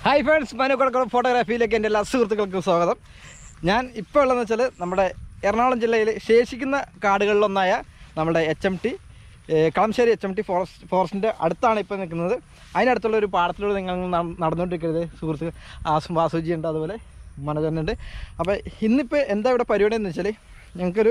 Hi friends Manu Kodakkulam ഫോട്ടോഗ്രാഫിയിലേക്ക് എൻ്റെ എല്ലാ സുഹൃത്തുക്കൾക്കും സ്വാഗതം ഞാൻ ഇപ്പോൾ ഉള്ളതെന്ന് വെച്ചാൽ നമ്മുടെ എറണാകുളം ജില്ലയിൽ ശേഷിക്കുന്ന കാടുകളിലൊന്നായ നമ്മുടെ H M T Kalamassery H M T forest ഫോറസ്റ്റിൻ്റെ അടുത്താണ് ഇപ്പോൾ നിൽക്കുന്നത് അതിനടുത്തുള്ള ഒരു പാടത്തിലൂടെ നിങ്ങൾ ന- നടന്നുകൊണ്ടിരിക്കരുത് സുഹൃത്തുക്കൾ ആസു വാസുജി ഉണ്ട് അതുപോലെ മനോജനുണ്ട് അപ്പോൾ ഇന്നിപ്പോൾ എന്താ ഇവിടെ പരിപാടി എന്ന് വെച്ചാൽ ഞങ്ങൾക്കൊരു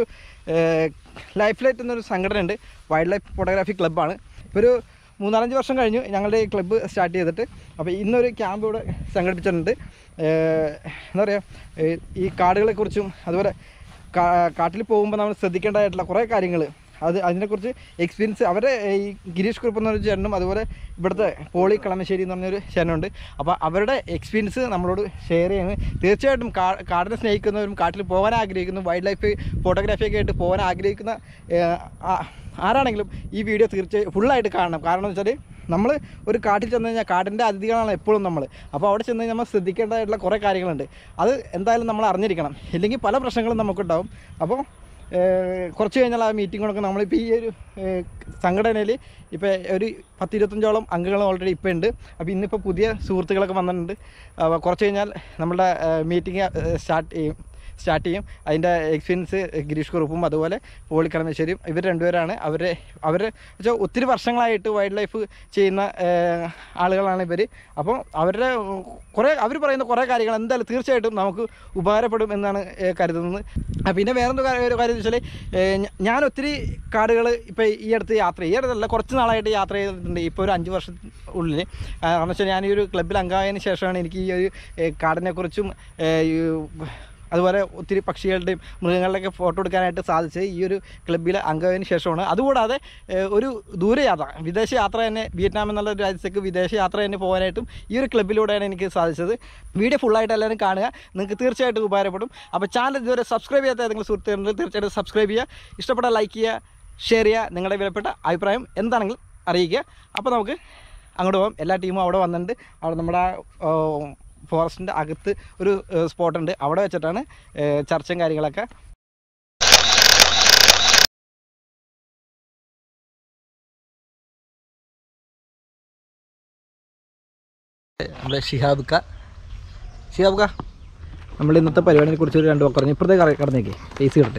ലൈഫ് ലൈറ്റ് എന്നൊരു സംഘടന ഉണ്ട് വൈൽഡ് ലൈഫ് ഫോട്ടോഗ്രാഫി ക്ലബ്ബാണ് ഇപ്പോൾ ഒരു മൂന്നാലഞ്ച് വർഷം കഴിഞ്ഞു ഞങ്ങളുടെ ഈ ക്ലബ്ബ് സ്റ്റാർട്ട് ചെയ്തിട്ട് അപ്പോൾ ഇന്നൊരു ക്യാമ്പ് ഇവിടെ സംഘടിപ്പിച്ചിട്ടുണ്ട് ഏഹ് എന്താ പറയുക ഏഹ് ഈ കാടുകളെക്കുറിച്ചും അതുപോലെ കാ- കാട്ടിൽ പോകുമ്പോൾ നമ്മൾ ശ്രദ്ധിക്കേണ്ടതായിട്ടുള്ള കുറേ കാര്യങ്ങൾ അത് അതിനെക്കുറിച്ച് എക്സ്പീരിയൻസ് അവരെ ഈ ഗിരീഷ് കുറുപ്പ് എന്നൊരു ചേട്ടനും അതുപോലെ ഇവിടുത്തെ പോളി കളമശ്ശേരി എന്ന് പറഞ്ഞൊരു ചേട്ടനുണ്ട് അപ്പോൾ അവരുടെ എക്സ്പീരിയൻസ് നമ്മളോട് ഷെയർ ചെയ്യുന്നത് തീർച്ചയായിട്ടും കാ കാടിനെ സ്നേഹിക്കുന്നവരും കാട്ടിൽ പോകാൻ ആഗ്രഹിക്കുന്നു വൈൽഡ് ലൈഫ് ഫോട്ടോഗ്രാഫിയൊക്കെ ആയിട്ട് പോകാൻ ആഗ്രഹിക്കുന്ന ഏഹ്, ആ- ആരാണെങ്കിലും ഈ വീഡിയോ തീർച്ചയായും ഫുള്ളായിട്ട് കാണണം കാരണം എന്ന് വെച്ചാൽ നമ്മൾ ഒരു കാട്ടിൽ ചെന്ന് കഴിഞ്ഞാൽ കാടിൻ്റെ അതിഥികളാണ് എപ്പോഴും നമ്മൾ അപ്പോൾ അവിടെ ചെന്ന് കഴിഞ്ഞാൽ നമ്മൾ ശ്രദ്ധിക്കേണ്ടതായിട്ടുള്ള കുറേ കാര്യങ്ങളുണ്ട് അത് എന്തായാലും നമ്മൾ അറിഞ്ഞിരിക്കണം ഇല്ലെങ്കിൽ പല പ്രശ്നങ്ങളും നമുക്കുണ്ടാവും അപ്പോൾ ഏഹ്, കുറച്ച് കഴിഞ്ഞാൽ ആ മീറ്റിങ്ങുകളൊക്കെ നമ്മളിപ്പോൾ ഈ ഒരു സംഘടനയിൽ ഇപ്പോൾ ഒരു പത്ത് ഇരുപത്തഞ്ചോളം അംഗങ്ങൾ ഓൾറെഡി ഇപ്പോൾ ഉണ്ട് അപ്പോൾ ഇന്നിപ്പോൾ പുതിയ സുഹൃത്തുക്കളൊക്കെ വന്നിട്ടുണ്ട് അപ്പോൾ കുറച്ച് കഴിഞ്ഞാൽ നമ്മുടെ മീറ്റിംഗ് സ്റ്റാർട്ട് ചെയ്യും സ്റ്റാർട്ട് ചെയ്യും അതിൻ്റെ എക്സ്പീരിയൻസ് ഗിരീഷ് കുറുപ്പും അതുപോലെ പോളി കളമശ്ശേരിയും ഇവർ രണ്ടുപേരാണ് അവരെ അവർ വെച്ചാൽ ഒത്തിരി വർഷങ്ങളായിട്ട് വൈൽഡ് ലൈഫ് ചെയ്യുന്ന ഏഹ്, ആളുകളാണ് ഇവർ അപ്പോൾ അവരുടെ കുറേ അവർ പറയുന്ന കുറേ കാര്യങ്ങൾ എന്തായാലും തീർച്ചയായിട്ടും നമുക്ക് ഉപകാരപ്പെടും എന്നാണ് ഏഹ്, കരുതുന്നത് ആ, പിന്നെ വേറെന്ത് കാര്യം ഒരു കാര്യം എന്ന് വെച്ചാൽ ഏഹ്, ഞ- ഞാൻ ഒത്തിരി കാടുകൾ ഇപ്പോൾ ഈ അടുത്ത് യാത്ര ചെയ്യും ഈ അടുത്തല്ല കുറച്ച് നാളായിട്ട് യാത്ര ചെയ്തിട്ടുണ്ട് ഇപ്പോൾ ഒരു അഞ്ച് വർഷം ഉള്ളിൽ കാരണം വെച്ചാൽ ഞാൻ ഈ ഒരു ക്ലബ്ബിൽ അംഗമായതിനു ശേഷമാണ് എനിക്ക് ഈ ഒരു ഏഹ്, കാടിനെക്കുറിച്ചും ഏഹ്, ഈ അതുപോലെ ഒത്തിരി പക്ഷികളുടെയും മൃഗങ്ങളുടെയൊക്കെ ഫോട്ടോ എടുക്കാനായിട്ട് സാധിച്ചത് ഈ ഒരു ക്ലബ്ബിൽ അംഗമായതിനു ശേഷമാണ് അതുകൂടാതെ ഏഹ്, ഒരു ദൂരയാത്ര വിദേശ യാത്ര തന്നെ വിയറ്റ്നാം എന്നുള്ള ഒരു രാജ്യത്തേക്ക് വിദേശ യാത്ര തന്നെ പോകാനായിട്ടും ഈ ഒരു ക്ലബ്ബിലൂടെയാണ് എനിക്ക് സാധിച്ചത് വീഡിയോ ഫുള്ളായിട്ട് എല്ലാവരും കാണുക നിങ്ങൾക്ക് തീർച്ചയായിട്ടും ഉപകാരപ്പെടും അപ്പോൾ ചാനൽ ഇതുവരെ സബ്സ്ക്രൈബ് ചെയ്യാത്ത ഏതെങ്കിലും സുഹൃത്തുക്കളുണ്ടെങ്കിൽ തീർച്ചയായിട്ടും സബ്സ്ക്രൈബ് ചെയ്യുക ഇഷ്ടപ്പെട്ട ലൈക്ക് ചെയ്യുക ഷെയർ ചെയ്യുക നിങ്ങളുടെ വിലപ്പെട്ട അഭിപ്രായം എന്താണെങ്കിലും അറിയിക്കുക അപ്പോൾ നമുക്ക് അങ്ങോട്ട് പോകാം എല്ലാ ടീമും അവിടെ വന്നിട്ടുണ്ട് അവിടെ നമ്മുടെ ആ, ഫോറസ്റ്റിൻ്റെ അകത്ത് ഒരു സ്പോട്ടുണ്ട് അവിടെ വെച്ചിട്ടാണ് ഏഹ്, ചർച്ചയും കാര്യങ്ങളൊക്കെ നമ്മുടെ ഷിഹാബ് ക ഷിഹാബ് ക നമ്മൾ ഇന്നത്തെ പരിപാടിനെ കുറിച്ച് ഒരു രണ്ട് വാക്ക് പറഞ്ഞു ഇപ്പുറത്തേക്ക് കടന്നേക്ക് ഫേസ് കിടട്ടെ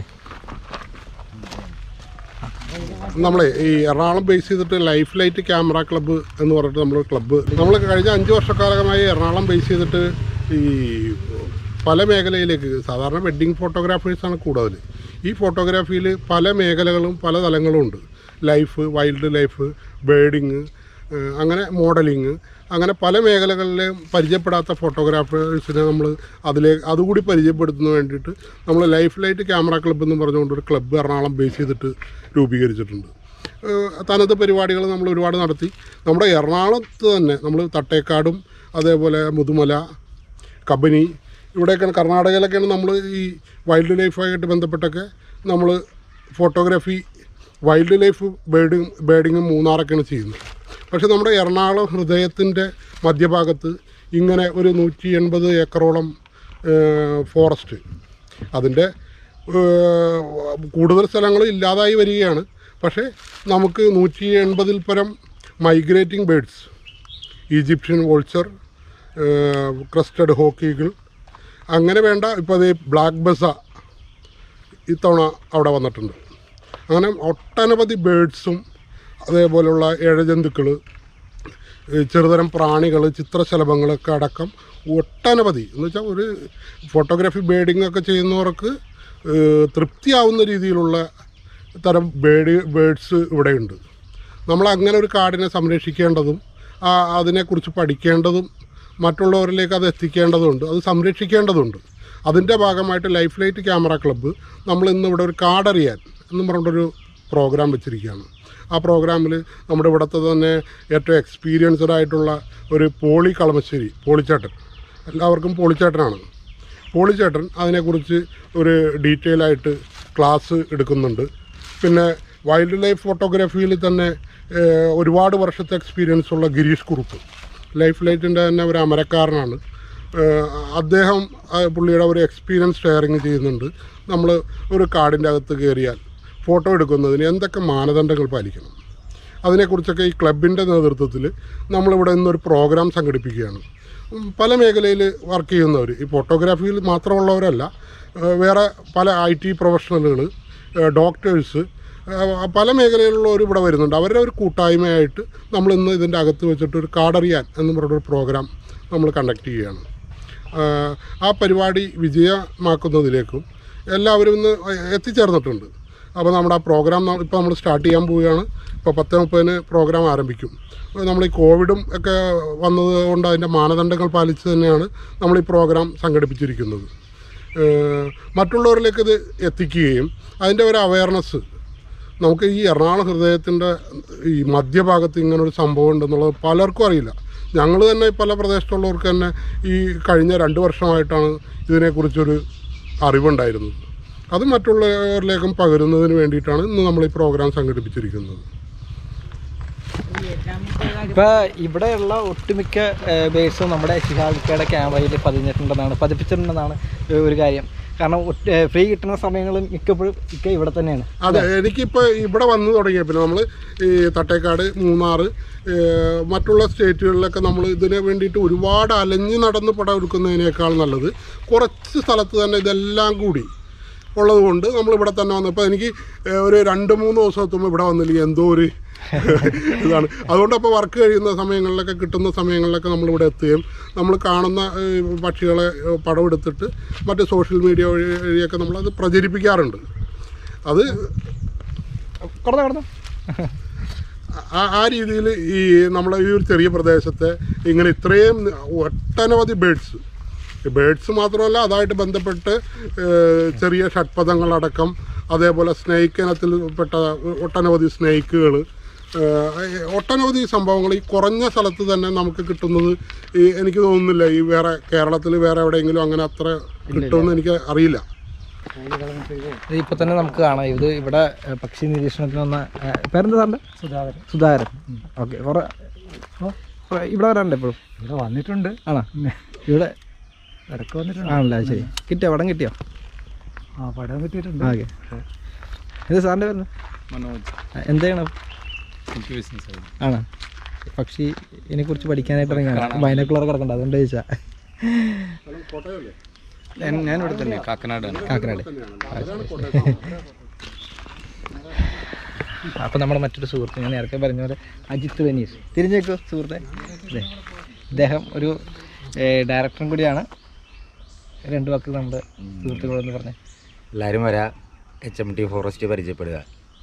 നമ്മളെ ഈ എറണാകുളം ബേസ് ചെയ്തിട്ട് ലൈഫ് ലൈറ്റ് ക്യാമറ ക്ലബ്ബ് എന്ന് പറഞ്ഞിട്ട് നമ്മൾ ക്ലബ്ബ് നമ്മൾ കഴിഞ്ഞ അഞ്ച് വർഷക്കാലമായി എറണാകുളം ബേസ് ചെയ്തിട്ട് ഈ പല മേഖലയിലേക്ക് സാധാരണ വെഡ്ഡിങ് ഫോട്ടോഗ്രാഫേഴ്സാണ് കൂടുതൽ ഈ ഫോട്ടോഗ്രാഫിയിൽ പല മേഖലകളും പല തലങ്ങളും ഉണ്ട് ലൈഫ് വൈൽഡ് ലൈഫ് ബേഡിങ് അങ്ങനെ മോഡലിങ് അങ്ങനെ പല മേഖലകളിലെയും പരിചയപ്പെടാത്ത ഫോട്ടോഗ്രാഫേഴ്സിനെ നമ്മൾ അതിലെ അതുകൂടി പരിചയപ്പെടുത്തുന്നതിന് വേണ്ടിയിട്ട് നമ്മൾ ലൈഫ് ലൈറ്റ് ക്യാമറ ക്ലബ്ബ് എന്ന് പറഞ്ഞുകൊണ്ട് ഒരു ക്ലബ്ബ് എറണാകുളം ബേസ് ചെയ്തിട്ട് രൂപീകരിച്ചിട്ടുണ്ട് ഏഹ് തനത് പരിപാടികൾ നമ്മൾ ഒരുപാട് നടത്തി നമ്മുടെ എറണാകുളത്ത് തന്നെ നമ്മൾ തട്ടേക്കാടും അതേപോലെ മുതുമല കബനി ഇവിടെയൊക്കെയാണ് കർണാടകയിലൊക്കെയാണ് നമ്മൾ ഈ വൈൽഡ് ലൈഫായിട്ട് ബന്ധപ്പെട്ടൊക്കെ നമ്മൾ ഫോട്ടോഗ്രാഫി വൈൽഡ് ലൈഫ് ബേഡിങ് ബേഡിങ്ങും മൂന്നാറൊക്കെയാണ് ചെയ്യുന്നത് പക്ഷേ നമ്മുടെ എറണാകുളം ഹൃദയത്തിൻ്റെ മധ്യഭാഗത്ത് ഇങ്ങനെ ഒരു നൂറ്റി എൺപത് ഏക്കറോളം ഏഹ്, ഫോറസ്റ്റ് അതിൻ്റെ ഏഹ്, കൂടുതൽ സ്ഥലങ്ങൾ ഇല്ലാതായി വരികയാണ് പക്ഷേ നമുക്ക് നൂറ്റി എൺപതിൽ പരം migrating birds Egyptian vulture crested ഹോക്കീകൾ അങ്ങനെ വേണ്ട ഇപ്പോൾ അത് ബ്ലാക്ക് ബസ ഇത്തവണ അവിടെ വന്നിട്ടുണ്ട് അങ്ങനെ ഒട്ടനവധി ബേഡ്സും അതേപോലെയുള്ള ഇഴജന്തുക്കൾ ചെറുതരം പ്രാണികൾ ചിത്രശലഭങ്ങളൊക്കെ അടക്കം ഒട്ടനവധി എന്ന് വെച്ചാൽ ഒരു ഫോട്ടോഗ്രാഫി ബേഡിംഗ് ഒക്കെ ചെയ്യുന്നവർക്ക് ഏഹ്, തൃപ്തിയാവുന്ന രീതിയിലുള്ള തരം ബേഡ് ബേഡ്സ് ഇവിടെയുണ്ട് നമ്മൾ അങ്ങനെ ഒരു കാടിനെ സംരക്ഷിക്കേണ്ടതും ആ അതിനെക്കുറിച്ച് പഠിക്കേണ്ടതും മറ്റുള്ളവരിലേക്ക് അത് എത്തിക്കേണ്ടതുണ്ട് അത് സംരക്ഷിക്കേണ്ടതുണ്ട് അതിൻ്റെ ഭാഗമായിട്ട് ലൈഫ് ലൈറ്റ് ക്യാമറ ക്ലബ്ബ് നമ്മൾ ഇന്ന് ഇവിടെ ഒരു കാടറിയാൻ എന്ന് പറഞ്ഞിട്ടൊരു പ്രോഗ്രാം വെച്ചിരിക്കുകയാണ് ആ പ്രോഗ്രാമിൽ നമ്മുടെ ഇവിടുത്തെ തന്നെ ഏറ്റവും എക്സ്പീരിയൻസ്ഡ് ആയിട്ടുള്ള ഒരു പോളി കളമശ്ശേരി പോളിച്ചേട്ടൻ എല്ലാവർക്കും പോളിച്ചേട്ടനാണ് പോളിച്ചേട്ടൻ അതിനെക്കുറിച്ച് ഒരു ഡീറ്റെയിൽ ആയിട്ട് ക്ലാസ് എടുക്കുന്നുണ്ട് പിന്നെ വൈൽഡ് ലൈഫ് ഫോട്ടോഗ്രാഫിയിൽ തന്നെ ഏഹ്, ഒരുപാട് വർഷത്തെ എക്സ്പീരിയൻസ് ഉള്ള ഗിരീഷ് കുറുപ്പ് ലൈഫ് ലൈറ്റിൻ്റെ തന്നെ ഒരു അമരക്കാരനാണ് ഏഹ്, അദ്ദേഹം ആ പുള്ളിയുടെ ഒരു എക്സ്പീരിയൻസ് ഷെയറിങ് ചെയ്യുന്നുണ്ട് നമ്മൾ ഒരു കാടിൻ്റെ അകത്ത് കയറിയാൽ ഫോട്ടോ എടുക്കുന്നതിന് എന്തൊക്കെ മാനദണ്ഡങ്ങൾ പാലിക്കണം അതിനെക്കുറിച്ചൊക്കെ ഈ ക്ലബിൻ്റെ നേതൃത്വത്തിൽ നമ്മളിവിടെ ഇന്നൊരു പ്രോഗ്രാം സംഘടിപ്പിക്കുകയാണ് ഉം, പല മേഖലയിൽ വർക്ക് ചെയ്യുന്നവർ ഈ ഫോട്ടോഗ്രാഫിയിൽ മാത്രമുള്ളവരല്ല ഏഹ് വേറെ പല ഐ ടി പ്രൊഫഷണലുകൾ ഡോക്ടേഴ്സ് പല മേഖലയിലുള്ളവർ ഇവിടെ വരുന്നുണ്ട് അവരുടെ ഒരു കൂട്ടായ്മയായിട്ട് നമ്മൾ ഇന്ന് ഇതിൻ്റെ അകത്ത് വെച്ചിട്ട് ഒരു കാർഡറിയാൻ എന്ന് പറഞ്ഞൊരു പ്രോഗ്രാം നമ്മൾ കണ്ടക്ട് ചെയ്യുകയാണ് ആഹ് ആ പരിപാടി വിജയമാക്കുന്നതിലേക്കും എല്ലാവരും ഇന്ന് എത്തിച്ചേർന്നിട്ടുണ്ട് അപ്പോൾ നമ്മുടെ ആ പ്രോഗ്രാം ഇപ്പോൾ നമ്മൾ സ്റ്റാർട്ട് ചെയ്യാൻ പോവുകയാണ് ഇപ്പോൾ പത്ത് മുപ്പതിന് പ്രോഗ്രാം ആരംഭിക്കും നമ്മൾ ഈ കോവിഡും ഒക്കെ വന്നത് കൊണ്ട് അതിൻ്റെ മാനദണ്ഡങ്ങൾ പാലിച്ച് തന്നെയാണ് നമ്മൾ ഈ പ്രോഗ്രാം സംഘടിപ്പിച്ചിരിക്കുന്നത് ഏഹ് മറ്റുള്ളവരിലേക്ക് ഇത് എത്തിക്കുകയും അതിൻ്റെ ഒരു അവയർനെസ് നമുക്ക് ഈ എറണാകുളം ഹൃദയത്തിൻ്റെ ഈ മധ്യഭാഗത്ത് ഇങ്ങനൊരു സംഭവം ഉണ്ടെന്നുള്ളത് പലർക്കും അറിയില്ല ഞങ്ങൾ തന്നെ പല പ്രദേശത്തുള്ളവർക്ക് തന്നെ ഈ കഴിഞ്ഞ രണ്ട് വർഷമായിട്ടാണ് ഇതിനെക്കുറിച്ചൊരു അറിവുണ്ടായിരുന്നത് അത് മറ്റുള്ളവരിലേക്കും പകരുന്നതിന് വേണ്ടിയിട്ടാണ് ഇന്ന് നമ്മൾ ഈ പ്രോഗ്രാം സംഘടിപ്പിച്ചിരിക്കുന്നത് ഇപ്പൊ ഇവിടെയുള്ള ഒട്ടുമിക്ക ബേസും നമ്മുടെ ശിഹാബിക്കയുടെ ക്യാമറയിൽ പതിഞ്ഞിട്ടുണ്ടെന്നാണ് പതിപ്പിച്ചിട്ടുണ്ടെന്നാണ് ഒരു കാര്യം കാരണം ഫ്രീ കിട്ടുന്ന സമയങ്ങളും മിക്കപ്പോഴും ഇക്ക ഇവിടെ തന്നെയാണ് അതെ എനിക്കിപ്പോൾ ഇവിടെ വന്നു തുടങ്ങിയ പിന്നെ നമ്മൾ ഈ തട്ടേക്കാട് മൂന്നാർ ഏഹ് മറ്റുള്ള സ്റ്റേറ്റുകളിലൊക്കെ നമ്മൾ ഇതിന് വേണ്ടിയിട്ട് ഒരുപാട് അലഞ്ഞു നടന്ന് പടം എടുക്കുന്നതിനേക്കാൾ നല്ലത് കുറച്ച് സ്ഥലത്ത് തന്നെ ഇതെല്ലാം കൂടി ഉള്ളത് കൊണ്ട് നമ്മൾ ഇവിടെ തന്നെ വന്നു ഇപ്പോൾ എനിക്ക് ഏഹ് ഒരു രണ്ട് മൂന്ന് ദിവസം എത്തുമ്പോൾ ഇവിടെ വന്നില്ലെങ്കിൽ എന്തോ ഒരു ഇതാണ് അതുകൊണ്ട് അപ്പോൾ വർക്ക് കഴിയുന്ന സമയങ്ങളിലൊക്കെ കിട്ടുന്ന സമയങ്ങളിലൊക്കെ നമ്മളിവിടെ എത്തുകയും നമ്മൾ കാണുന്ന ഏഹ് പക്ഷികളെ ഏഹ് പടം എടുത്തിട്ട് മറ്റ് സോഷ്യൽ മീഡിയ വഴി വഴിയൊക്കെ നമ്മളത് പ്രചരിപ്പിക്കാറുണ്ട് അത് കടന്നു കടന്നു ആ ആ രീതിയിൽ ഈ നമ്മളെ ഈ ഒരു ചെറിയ പ്രദേശത്തെ ഇങ്ങനെ ഇത്രയും ഒട്ടനവധി ബേഡ്സ് ബേഡ്സ് മാത്രമല്ല അതായിട്ട് ബന്ധപ്പെട്ട് ഏഹ്, ചെറിയ ഷഡ്പഥങ്ങളടക്കം അതേപോലെ സ്നേക്ക് ഇനത്തിൽ പെട്ട ഒട്ടനവധി സ്നേക്കുകൾ ഒട്ടനവധി സംഭവങ്ങൾ ഈ കുറഞ്ഞ സ്ഥലത്ത് തന്നെ നമുക്ക് കിട്ടുന്നത് ഈ എനിക്ക് തോന്നുന്നില്ല ഈ വേറെ കേരളത്തിൽ വേറെ എവിടെയെങ്കിലും അങ്ങനെ അത്ര കിട്ടുമെന്ന് എനിക്ക് അറിയില്ല ഇപ്പൊ തന്നെ നമുക്ക് കാണാം ഇത് ഇവിടെ ഏഹ്, പക്ഷി നിരീക്ഷണത്തിന് വന്ന ഏഹ്, പേരെന്താ സാറിന്റെ സുധാകരൻ സുധാകരൻ ഓക്കെ കുറെ കുറെ- ഇവിടെ വരാറുണ്ട് എപ്പോഴും ഇവിടെ വന്നിട്ടുണ്ട് ആണോ ഇവിടെ ഇടയ്ക്ക് വന്നിട്ടുണ്ട് ആണല്ലേ അത് ശരി കിട്ടിയോ പടം കിട്ടിയോ ആ പടം കിട്ടിയിട്ടുണ്ട് ഓക്കെ ഇത് സാറിന്റെ പേര് മനോജ് എന്താണ് എനിക്ക് ബിസിനസ് ആയിരുന്നു ആണോ പക്ഷി ഇതിനെ കുറിച്ച് പഠിക്കാനായിട്ട് ഇറങ്ങിയാണ് ബൈനക്കുലർ കിടക്കണ്ട അതുകൊണ്ട് ചോദിച്ചാ ഞാൻ ഞാൻ ഇവിടെ തന്നെ കാക്കനാടാണ് കാക്കനാട് അപ്പം നമ്മുടെ മറ്റൊരു സുഹൃത്ത് ഞാൻ നേരത്തെ പറഞ്ഞ പോലെ അജിത്ത് ബനീഷ് തിരിഞ്ഞേക്കോ സുഹൃത്തെ അതെ ഇദ്ദേഹം ഒരു ഡയറക്ടറും കൂടിയാണ് രണ്ട് വാക്ക് നമ്മുടെ സുഹൃത്തുക്കളെന്ന് പറഞ്ഞേ എല്ലാവരും വരാ എച്ച് എം ടി ഫോറസ്റ്റ് പരിചയപ്പെടുക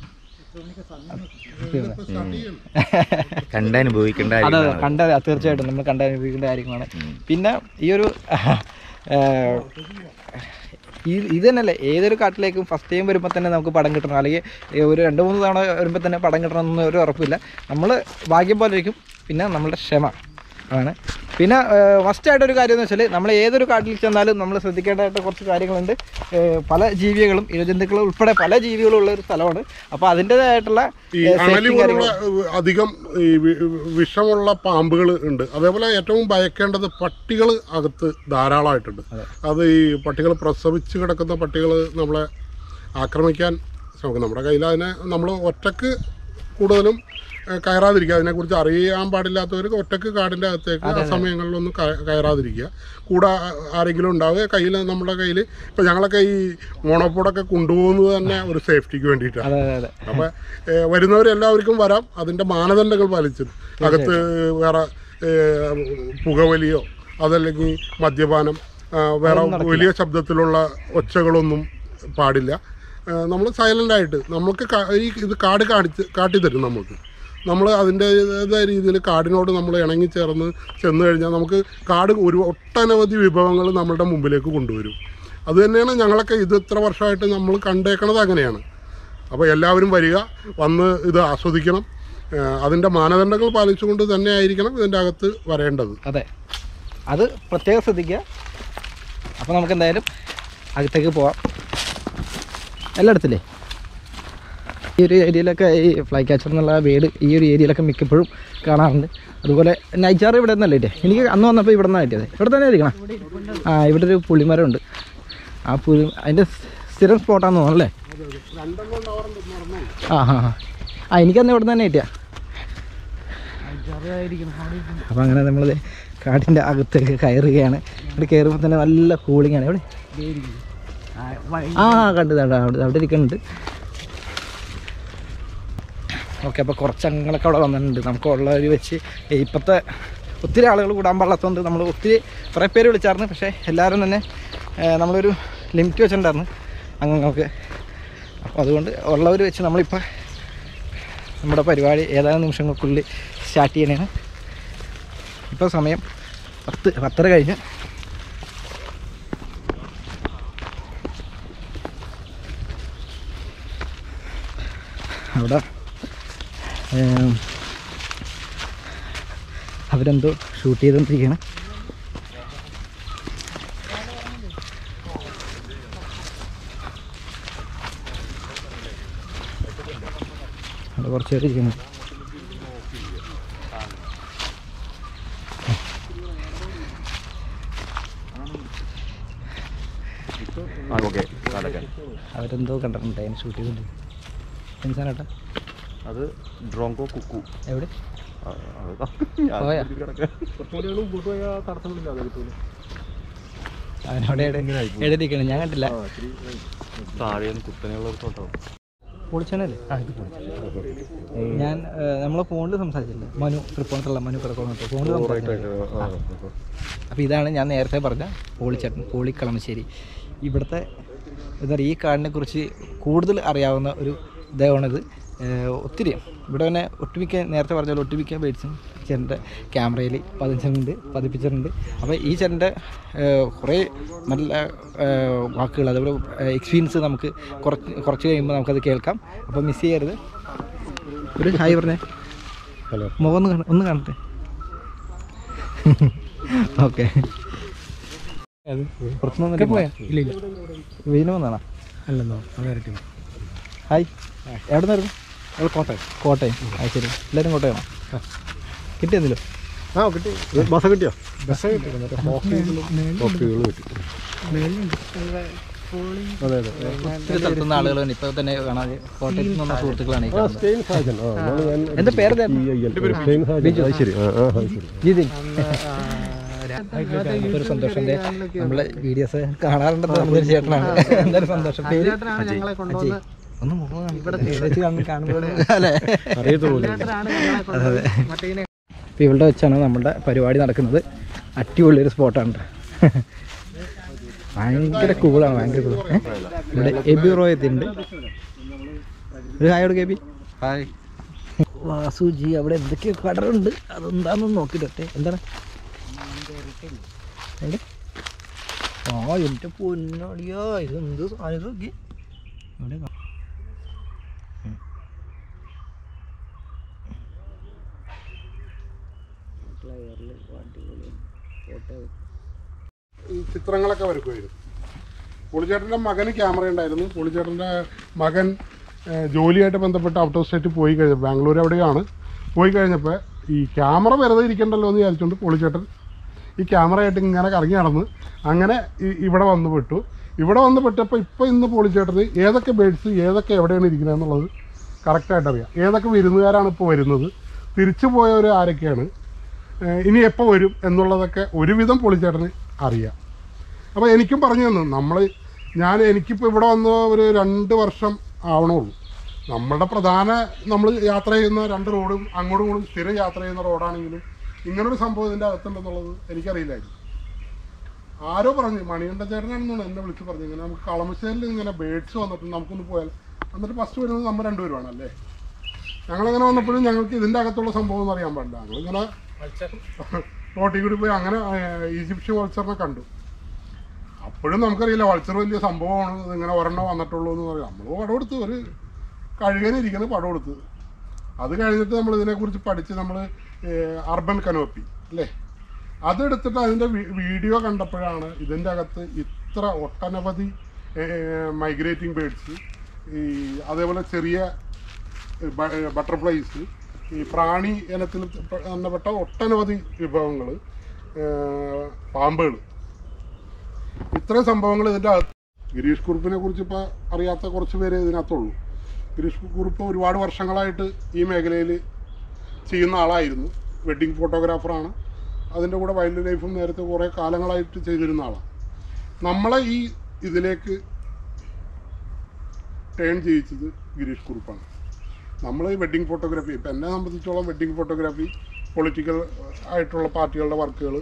കണ്ടനുഭവിക്കേണ്ട അതെ അതെ കാര്യങ്ങളാണ്. കണ്ട തീർച്ചയായിട്ടും നമ്മൾ കണ്ടനുഭവിക്കേണ്ട കാര്യങ്ങളാണ് പിന്നെ ഈ ഒരു ഏഹ്, ഈ ഇത് തന്നെയല്ലേ ഏതൊരു കാട്ടിലേക്കും ഫസ്റ്റ് ടൈം വരുമ്പോൾ തന്നെ നമുക്ക് പടം കിട്ടണം അല്ലെങ്കിൽ ഈ ഒരു രണ്ട് മൂന്ന് തവണ വരുമ്പോൾ തന്നെ പടം കിട്ടണം എന്നൊന്നും ഒരു ഉറപ്പില്ല നമ്മൾ ഭാഗ്യം പോലെ ഇരിക്കും പിന്നെ നമ്മളുടെ ക്ഷമ ആണ് പിന്നെ ഫസ്റ്റ് ആയിട്ടൊരു കാര്യം എന്ന് വെച്ചാൽ നമ്മൾ ഏതൊരു കാട്ടിൽ ചെന്നാലും നമ്മൾ ശ്രദ്ധിക്കേണ്ടതായിട്ട് കുറച്ച് കാര്യങ്ങളുണ്ട് ഏഹ്, പല ജീവികളും ഇഴജന്തുക്കളും ഉൾപ്പെടെ പല ജീവികളും ഉള്ള ഒരു സ്ഥലമാണ് അപ്പോൾ അതിൻ്റെതായിട്ടുള്ള ഈ അണലി പോലുള്ള ഏഹ്, അധികം ഈ വി- വിഷമുള്ള പാമ്പുകൾ ഉണ്ട് അതേപോലെ ഏറ്റവും ഭയക്കേണ്ടത് പട്ടികൾ അകത്ത് ധാരാളമായിട്ടുണ്ട് അത് ഈ പട്ടികൾ പ്രസവിച്ച് കിടക്കുന്ന പട്ടികൾ നമ്മളെ ആക്രമിക്കാൻ ശ്രമിക്കും നമ്മുടെ കയ്യിൽ അതിനെ നമ്മൾ ഒറ്റക്ക് കൂടുതലും ഏഹ്, കയറാതിരിക്കുക അതിനെക്കുറിച്ച് അറിയാൻ പാടില്ലാത്തവർക്ക് ഒറ്റക്ക് കാടിൻ്റെ അകത്തേക്ക് ആ സമയങ്ങളിലൊന്നും കയ- കയറാതിരിക്കുക കൂടെ ആ- ആരെങ്കിലും ഉണ്ടാവുക കയ്യിൽ നമ്മുടെ കയ്യിൽ ഇപ്പം ഞങ്ങളൊക്കെ ഈ മോണോപ്പോടൊക്കെ കൊണ്ടുപോകുന്നത് തന്നെ ഒരു സേഫ്റ്റിക്ക് വേണ്ടിയിട്ടാണ് അതെ അതെ അതെ അപ്പൊ ഏഹ്, വരുന്നവരെല്ലാവർക്കും വരാം അതിന്റെ മാനദണ്ഡങ്ങൾ പാലിച്ച് അകത്ത് വേറെ ഏഹ്, പുകവലിയോ അതല്ലെങ്കിൽ മദ്യപാനം ആ, വേറെ വലിയ ശബ്ദത്തിലുള്ള ഒച്ചകളൊന്നും പാടില്ല നമ്മൾ സൈലൻ്റ് ആയിട്ട് നമുക്ക് കാ- ഈ ഇത് കാട് കാണിച്ച് കാട്ടിത്തരും നമുക്ക് നമ്മൾ അതിൻ്റെതായ രീതിയിൽ കാടിനോട് നമ്മൾ ഇണങ്ങിച്ചേർന്ന് ചെന്ന് കഴിഞ്ഞാൽ നമുക്ക് കാട് ഒരു ഒട്ടനവധി വിഭവങ്ങൾ നമ്മളുടെ മുമ്പിലേക്ക് കൊണ്ടുവരും അത് തന്നെയാണ് ഞങ്ങളൊക്കെ ഇത് ഇത്ര വർഷമായിട്ട് നമ്മൾ കണ്ടേക്കണത് അങ്ങനെയാണ് അപ്പോൾ എല്ലാവരും വരിക വന്ന് ഇത് ആസ്വദിക്കണം ഏഹ് അതിൻ്റെ മാനദണ്ഡങ്ങൾ പാലിച്ചുകൊണ്ട് തന്നെ ആയിരിക്കണം ഇതിൻ്റെ അകത്ത് വരേണ്ടത് അതെ അത് പ്രത്യേകം ശ്രദ്ധിക്കുക അപ്പോൾ നമുക്ക് എന്തായാലും അകത്തേക്ക് പോവാം എല്ലായിടത്തില്ലേ ഈ ഒരു ഏരിയയിലൊക്കെ ഈ ഫ്ലൈ ക്യാച്ചർ എന്നുള്ള വീട് ഈ ഒരു ഏരിയയിലൊക്കെ മിക്കപ്പോഴും കാണാറുണ്ട് അതുപോലെ നൈച്ചാറ് ഇവിടെ നിന്നല്ലേ കിട്ടിയത് എനിക്ക് അന്ന് വന്നപ്പോൾ ഇവിടെ നിന്നാണ് കിട്ടിയത് ഇവിടെ തന്നെ ഇരിക്കണം ആ ഇവിടെ ഒരു പുളിമരം ഉണ്ട് ആ പുളി അതിൻ്റെ സ്ഥിരം സ്പോട്ടാന്ന് തോന്നുന്നല്ലേ ആ ആ ആ. ആ എനിക്കന്ന് ഇവിടെ തന്നെ കിട്ടിയ അപ്പോൾ അങ്ങനെ നമ്മൾ കാടിൻ്റെ അകത്തേക്ക് കയറുകയാണ് ഇവിടെ കയറുമ്പോൾ തന്നെ നല്ല കൂളിംഗ് ആണ് എവിടെ ആ കണ്ടു കണ്ടു അവിടെ അവിടെ ഇരിക്കുന്നുണ്ട് ഓക്കെ അപ്പോൾ കുറച്ച് അംഗങ്ങളൊക്കെ അവിടെ വന്നിട്ടുണ്ട് നമുക്ക് ഉള്ളവർ വെച്ച് ഇപ്പോഴത്തെ ഒത്തിരി ആളുകൾ കൂടാൻ പാടില്ലാത്തതുകൊണ്ട് നമ്മൾ ഒത്തിരി കുറേ പേര് വിളിച്ചായിരുന്നു പക്ഷേ എല്ലാവരും തന്നെ ഏ, നമ്മളൊരു ലിമിറ്റ് വെച്ചിട്ടുണ്ടായിരുന്നു അംഗങ്ങൾക്ക് അപ്പോൾ അതുകൊണ്ട് ഉള്ളവർ വെച്ച് നമ്മളിപ്പോൾ നമ്മുടെ പരിപാടി ഏതാനും നിമിഷങ്ങൾക്കുള്ളിൽ സ്റ്റാർട്ട് ചെയ്യണേണ് ഇപ്പോൾ സമയം പത്ത് പത്തര കഴിഞ്ഞ് അവിടെ ഏം, അവരെന്തോ ഷൂട്ട് ചെയ്തുകൊണ്ടിരിക്കുകയാണ് അവിടെ കുറച്ച് പേര് ഇരിക്കുന്നു അവരെന്തോ കണ്ടിട്ടുണ്ട് അതിന് ഷൂട്ട് ചെയ്തിട്ടുണ്ട് എന്താണ് അത് ഡ്രോങ്കോ കുക്കു എവിടെ ആ, അത് പോയാ അവനവിടെ എഴുതിയിരിക്കണം ഞാൻ കണ്ടില്ല താഴെ കുത്തനെയുള്ള ഒരു തോട്ടം പൊളിച്ചനല്ലേ ഞാൻ നമ്മളെ ഫോണിൽ സംസാരിച്ചില്ല മനു തൃപ്പൂണിത്തുള്ള മനു കിടക്കോണത്ത് ഫോണിൽ സംസാരിച്ചില്ല അപ്പോൾ ഇതാണ് ഞാൻ നേരത്തെ പറഞ്ഞ പോളിച്ചേട്ടൻ പോളി കളമശ്ശേരി ഇവിടുത്തെ എന്താ പറയുക ഈ കാടിനെ കുറിച്ച് കൂടുതൽ അറിയാവുന്ന ഒരു ഇദ്ദേഹമാണിത് ഏഹ് ഒത്തിരി ഇവിടെ തന്നെ ഒട്ടുമിക്ക നേരത്തെ പറഞ്ഞ പോലെ ഒട്ടുമിക്ക ബേഡ്സും ചേട്ടൻ്റെ ക്യാമറയിൽ പതിച്ചിട്ടുണ്ട് പതിപ്പിച്ചിട്ടുണ്ട് അപ്പോൾ ഈ ചേട്ടൻ്റെ കുറേ നല്ല ഏഹ് വാക്കുകൾ അതേപോലെ എക്സ്പീരിയൻസ് നമുക്ക് കുറച്ച് കുറച്ച് കഴിയുമ്പോൾ നമുക്കത് കേൾക്കാം അപ്പോൾ മിസ് ചെയ്യരുത് ഒരു ഹായ് പറഞ്ഞേ ഹലോ മുഖം ഒന്ന് കാണ- ഒന്ന് കാണട്ടെ ഓക്കെ പുറത്തുനിന്ന് പോയാ ഇല്ല ഇല്ല വീണ് വന്നാണോ അല്ലെന്നോ അങ്ങനെ ഹായ് എവിടെ നിന്നായിരുന്നു കോട്ടയം കോട്ടയം അത് ശരി എല്ലാവരും കോട്ടയമാണോ കിട്ടിയെന്നില്ലോ ആ കിട്ടി ബസ് കിട്ടിയോ ബസ് കിട്ടി കോപ്പികൾ കിട്ടി അതെ അതെ ഒത്തിരി സ്ഥലത്തു നിന്ന് ആളുകൾ ഇപ്പോൾ തന്നെ കാണാതെ കോട്ടയത്ത് നിന്ന് വന്ന സുഹൃത്തുക്കളാണ് ഈ കാണുന്നത് സ്റ്റെയിൻ സാജൻ ആ അതാണ് ഞാൻ എൻ്റെ പേര് സ്റ്റെയിൻ സാജൻ അത് ശരി ആ ആ അത് ശരി ജിതിൻ ഒരു സന്തോഷം ദേ നമ്മളെ വീഡിയോസ് കാണാറുണ്ടെന്ന് പറഞ്ഞൊരു ചേട്ടനാണ് എന്തായാലും സന്തോഷം പേര് അജയ്. ഒന്ന് മുഖം കാണിക്ക്. ഏകദേശം കാണുന്ന- കാണുമ്പോൾ അല്ലേ അറിയത്തുള്ളൂ ഇപ്പോൾ ഇവിടെ വെച്ചാണ് നമ്മുടെ പരിപാടി നടക്കുന്നത് അടിപൊളിയൊരു സ്പോട്ടാണ് ഭയങ്കര കൂളാണ് ഭയങ്കര കൂൾ ഇവിടെ എബി റോയ് എത്തിയിട്ടുണ്ട് ഒരു ഹായോട് കെ ബി ഹായ് വാസുജി അവിടെ എന്തൊക്കെയോ കടറുണ്ട് അതെന്താണെന്ന് നോക്കിട്ടെ എന്താണ് എവിടെ? ആ എൻ്റെ പൊന്നടിയാ ഇത് എന്ത് സാധനം ഇത് നോക്കി ഇവിടെ കാ- ഉം. ഈ ചിത്രങ്ങളൊക്കെ വരക്കുമായിരുന്നു പുളിച്ചേട്ടൻ്റെ മകന് ക്യാമറ ഉണ്ടായിരുന്നു പുളിച്ചേട്ടൻ്റെ മകൻ ഏഹ്, ജോലിയായിട്ട് ബന്ധപ്പെട്ട് ഔട്ട് ഓഫ് സ്റ്റേറ്റ് പോയി കഴിഞ്ഞു ബാംഗ്ലൂർ എവിടെയാണ് പോയി കഴിഞ്ഞപ്പോൾ ഈ ക്യാമറ വെറുതെ ഇരിക്കണ്ടല്ലോ എന്ന് വിചാരിച്ചുകൊണ്ട് പുളിച്ചേട്ടൻ ഈ ക്യാമറയായിട്ട് ഇങ്ങനെ കറങ്ങി നടന്ന് അങ്ങനെ ഈ- ഇവിടെ വന്ന് പെട്ടു ഇവിടെ വന്ന് പെട്ടപ്പോൾ ഇപ്പോൾ ഇന്ന് പൊളിച്ചേട്ടന് ഏതൊക്കെ ബേഡ്സ് ഏതൊക്കെ എവിടെയാണ് ഇരിക്കുന്നത് എന്നുള്ളത് കറക്റ്റായിട്ട് അറിയാം ഏതൊക്കെ വിരുന്നുകാരാണ് ഇപ്പോൾ വരുന്നത് തിരിച്ചു പോയവർ ആരൊക്കെയാണ് ഏഹ് ഇനി എപ്പോൾ വരും എന്നുള്ളതൊക്കെ ഒരുവിധം പൊളിച്ചേട്ടന് അറിയാം അപ്പോൾ എനിക്കും പറഞ്ഞു തന്നു നമ്മൾ ഞാൻ എനിക്കിപ്പോൾ ഇവിടെ വന്ന് ഒരു രണ്ട് വർഷം ആവണുള്ളൂ നമ്മളുടെ പ്രധാന നമ്മൾ യാത്ര ചെയ്യുന്ന രണ്ട് റോഡും അങ്ങോട്ടും ഇങ്ങോട്ടും സ്ഥിരം യാത്ര ചെയ്യുന്ന റോഡാണെങ്കിലും ഇങ്ങനൊരു സംഭവം ഇതിൻ്റെ അകത്തുണ്ടെന്നുള്ളത് എനിക്കറിയില്ലായിരുന്നു ആരോ പറഞ്ഞു മണികണ്ഠ ചേട്ടനാണെന്നാണ് എന്നെ വിളിച്ച് പറഞ്ഞു ഇങ്ങനെ നമുക്ക് കളമശ്ശേരിൽ ഇങ്ങനെ ബേഡ്സ് വന്നിട്ട് നമുക്കൊന്ന് പോയാൽ എന്നിട്ട് ഫസ്റ്റ് വരുന്നത് നമ്മൾ രണ്ടുപേരുമാണ് അല്ലേ ഞങ്ങളങ്ങനെ വന്നപ്പോഴും ഞങ്ങൾക്ക് ഇതിൻ്റെ അകത്തുള്ള സംഭവം ഒന്നും അറിയാൻ പാടില്ല ഞങ്ങളിങ്ങനെ റോട്ടിൽ കൂടി പോയി അങ്ങനെ ഏഹ്, ഈജിപ്ഷ്യൻ വൾച്ചറിനെ കണ്ടു അപ്പോഴും നമുക്കറിയില്ല വൾച്ചർ വലിയ സംഭവമാണ് ഇതിങ്ങനെ ഒരെണ്ണം വന്നിട്ടുള്ളൂ എന്ന് പറയാം നമ്മൾ പടം എടുത്തു ഒരു കഴുകനിരിക്കുന്ന പടം എടുത്ത് അത് കഴിഞ്ഞിട്ട് നമ്മൾ ഇതിനെക്കുറിച്ച് പഠിച്ച് നമ്മൾ അർബൻ കനോപ്പി അല്ലേ അതെടുത്തിട്ട് അതിൻ്റെ വീഡിയോ കണ്ടപ്പോഴാണ് ഇതിൻ്റെ അകത്ത് ഇത്ര ഒട്ടനവധി മൈഗ്രേറ്റിംഗ് ബേഡ്സ് ഈ അതേപോലെ ചെറിയ ബട്ടർഫ്ലൈസ് ഈ പ്രാണി ഇനത്തിൽ പെട്ട ഒട്ടനവധി വിഭവങ്ങൾ പാമ്പുകൾ ഇത്രയും സംഭവങ്ങൾ ഇതിൻ്റെ അകത്ത് ഗിരീഷ് കുറുപ്പിനെ കുറിച്ച് ഇപ്പോൾ അറിയാത്ത കുറച്ച് പേര് ഇതിനകത്തുള്ളൂ ഗിരീഷ് കുറുപ്പ് ഒരുപാട് വർഷങ്ങളായിട്ട് ഈ മേഖലയിൽ ചെയ്യുന്ന ആളായിരുന്നു വെഡ്ഡിങ് ഫോട്ടോഗ്രാഫറാണ് അതിൻ്റെ കൂടെ വൈൽഡ് ലൈഫും നേരത്തെ കുറേ കാലങ്ങളായിട്ട് ചെയ്തിരുന്ന ആളാണ് നമ്മളെ ഈ ഇതിലേക്ക് ടേൺ ചെയ്യിച്ചത് ഗിരീഷ് കുറുപ്പാണ് നമ്മൾ വെഡ്ഡിങ് ഫോട്ടോഗ്രാഫി ഇപ്പം എന്നെ സംബന്ധിച്ചോളം വെഡ്ഡിങ് ഫോട്ടോഗ്രാഫി പൊളിറ്റിക്കൽ ആയിട്ടുള്ള പാർട്ടികളുടെ വർക്കുകൾ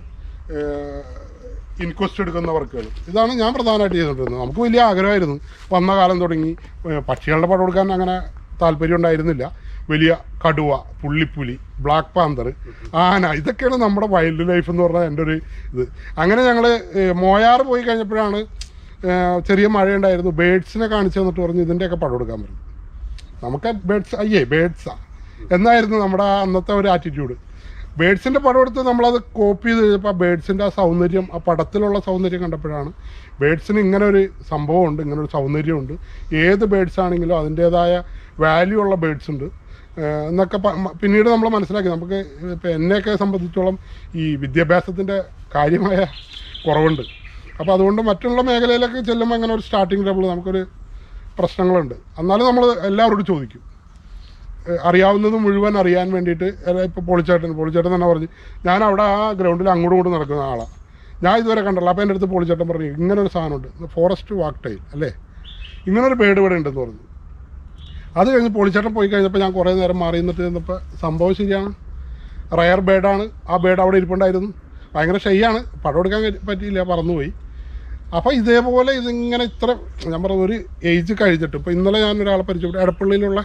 ഇൻക്വസ്റ്റ് എടുക്കുന്ന വർക്കുകൾ ഇതാണ് ഞാൻ പ്രധാനമായിട്ട് ചെയ്തുകൊണ്ടിരുന്നത് നമുക്ക് വലിയ ആഗ്രഹമായിരുന്നു വന്ന കാലം തുടങ്ങി ഏഹ് പക്ഷികളുടെ പടം എടുക്കാൻ അങ്ങനെ താല്പര്യം ഉണ്ടായിരുന്നില്ല വലിയ കടുവ പുള്ളിപ്പുലി ബ്ലാക്ക് പാന്തർ ആന ഇതൊക്കെയാണ് നമ്മുടെ വൈൽഡ് ലൈഫ് എന്ന് പറഞ്ഞാൽ എൻ്റെ ഒരു ഇത് അങ്ങനെ ഞങ്ങൾ മോയാർ പോയി കഴിഞ്ഞപ്പോഴാണ് ഏഹ് ചെറിയ മഴയുണ്ടായിരുന്നു ബേഡ്സിനെ കാണിച്ചു തന്നിട്ട് പറഞ്ഞു ഇതിൻ്റെയൊക്കെ പടം എടുക്കാൻ പറഞ്ഞു നമുക്ക് ബേഡ്സ് അയ്യേ ബേഡ്സാ എന്നായിരുന്നു നമ്മുടെ ആ അന്നത്തെ ഒരു ആറ്റിറ്റ്യൂഡ് ബേഡ്സിൻ്റെ പടം എടുത്ത് നമ്മളത് കോപ്പി ചെയ്ത് കഴിഞ്ഞപ്പോൾ ആ ബേഡ്സിൻ്റെ ആ സൗന്ദര്യം ആ പടത്തിലുള്ള സൗന്ദര്യം കണ്ടപ്പോഴാണ് ബേഡ്സിന് ഇങ്ങനെ ഒരു സംഭവമുണ്ട് ഇങ്ങനെ ഒരു സൗന്ദര്യമുണ്ട് ഏത് ബേഡ്സ് ആണെങ്കിലും അതിൻ്റേതായ വാല്യൂ ഉള്ള ബേഡ്സ് ഉണ്ട് ഏഹ് എന്നൊക്കെ പ- മ- പിന്നീട് നമ്മൾ മനസ്സിലാക്കി നമുക്ക് ഇപ്പം എന്നെയൊക്കെ സംബന്ധിച്ചോളം ഈ വിദ്യാഭ്യാസത്തിൻ്റെ കാര്യമായ കുറവുണ്ട് അപ്പോൾ അതുകൊണ്ട് മറ്റുള്ള മേഖലയിലൊക്കെ ചെല്ലുമ്പോൾ അങ്ങനെ ഒരു സ്റ്റാർട്ടിങ് ലെവൽ നമുക്കൊരു പ്രശ്നങ്ങളുണ്ട് എന്നാലും നമ്മൾ എല്ലാവരോടും ചോദിക്കും ഏഹ് അറിയാവുന്നത് മുഴുവൻ അറിയാൻ വേണ്ടിയിട്ട് ഇപ്പോൾ പോളിച്ചേട്ടൻ പോളിച്ചേട്ടൻ തന്നെ പറഞ്ഞു ഞാൻ അവിടെ ആ ഗ്രൗണ്ടിൽ അങ്ങോട്ടും ഇങ്ങോട്ടും നടക്കുന്ന ആളാണ് ഞാൻ ഇതുവരെ കണ്ടല്ലോ അപ്പോൾ എൻ്റെ അടുത്ത് പോളിച്ചേട്ടൻ പറഞ്ഞു ഇങ്ങനെ ഒരു സാധനമുണ്ട് ഫോറസ്റ്റ് വാക്ക് ടൈൽ അല്ലേ ഇങ്ങനൊരു ബേഡ് ഇവിടെ ഉണ്ടെന്ന് പറഞ്ഞു അത് കഴിഞ്ഞ് പോളിച്ചേട്ടൻ പോയി കഴിഞ്ഞപ്പോൾ ഞാൻ കുറേ നേരം മാറി നിന്നിട്ട് ചെന്നപ്പോൾ സംഭവം ശരിയാണ് റയർ ബേഡാണ് ആ ബേഡ് അവിടെ ഇരിപ്പുണ്ടായിരുന്നു ഭയങ്കര ഷെയ്യാണ് പടം എടുക്കാൻ കഴി- പറ്റിയില്ല പറന്നുപോയി അപ്പോൾ ഇതേപോലെ ഇതിങ്ങനെ ഇത്ര ഞാൻ പറഞ്ഞ ഒരു ഏജ് കഴിഞ്ഞിട്ട് ഇപ്പോൾ ഇന്നലെ ഞാൻ ഒരാളെ പരിചയപ്പെട്ടു എടപ്പള്ളിയിലുള്ള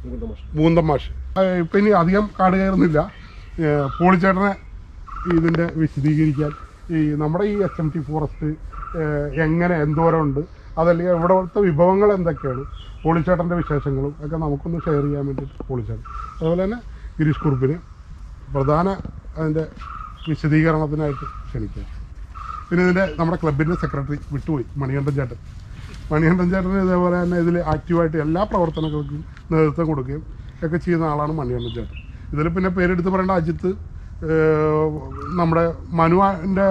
മൂന്തം മാഷ് ഇപ്പം ഇനി അധികം കാട് കയറുന്നില്ല ഏഹ് പോളിച്ചേട്ടനെ ഇതിൻ്റെ വിശദീകരിക്കാൻ ഈ നമ്മുടെ ഈ എച്ച് എം ടി ഫോറസ്റ്റ് എങ്ങനെ എന്തോരം ഉണ്ട് അതല്ലെങ്കിൽ ഇവിടുത്തെ വിഭവങ്ങൾ എന്തൊക്കെയാണ് പോളിച്ചേട്ടൻ്റെ വിശേഷങ്ങളും ഒക്കെ നമുക്കൊന്ന് ഷെയർ ചെയ്യാൻ വേണ്ടിയിട്ട് പോളിച്ചേട്ടൻ അതുപോലെ തന്നെ ഗിരീഷ് കുറുപ്പിന് പ്രധാന അതിൻ്റെ വിശദീകരണത്തിനായിട്ട് ക്ഷണിക്കാം പിന്നെ ഇതിൻ്റെ നമ്മുടെ ക്ലബിൻ്റെ സെക്രട്ടറി വിട്ടുപോയി മണികണ്ഠൻ ചേട്ടൻ മണികണ്ഠൻ ചേട്ടന് ഇതേപോലെ തന്നെ ഇതിൽ ആക്റ്റീവായിട്ട് എല്ലാ പ്രവർത്തനങ്ങൾക്കും നേതൃത്വം കൊടുക്കുകയും ഒക്കെ ചെയ്യുന്ന ആളാണ് മണികണ്ഠൻ ചേട്ടൻ ഇതിൽ പിന്നെ പേരെടുത്ത് പറയേണ്ട അജിത്ത് ഏഹ്, നമ്മുടെ മനുവിൻ്റെ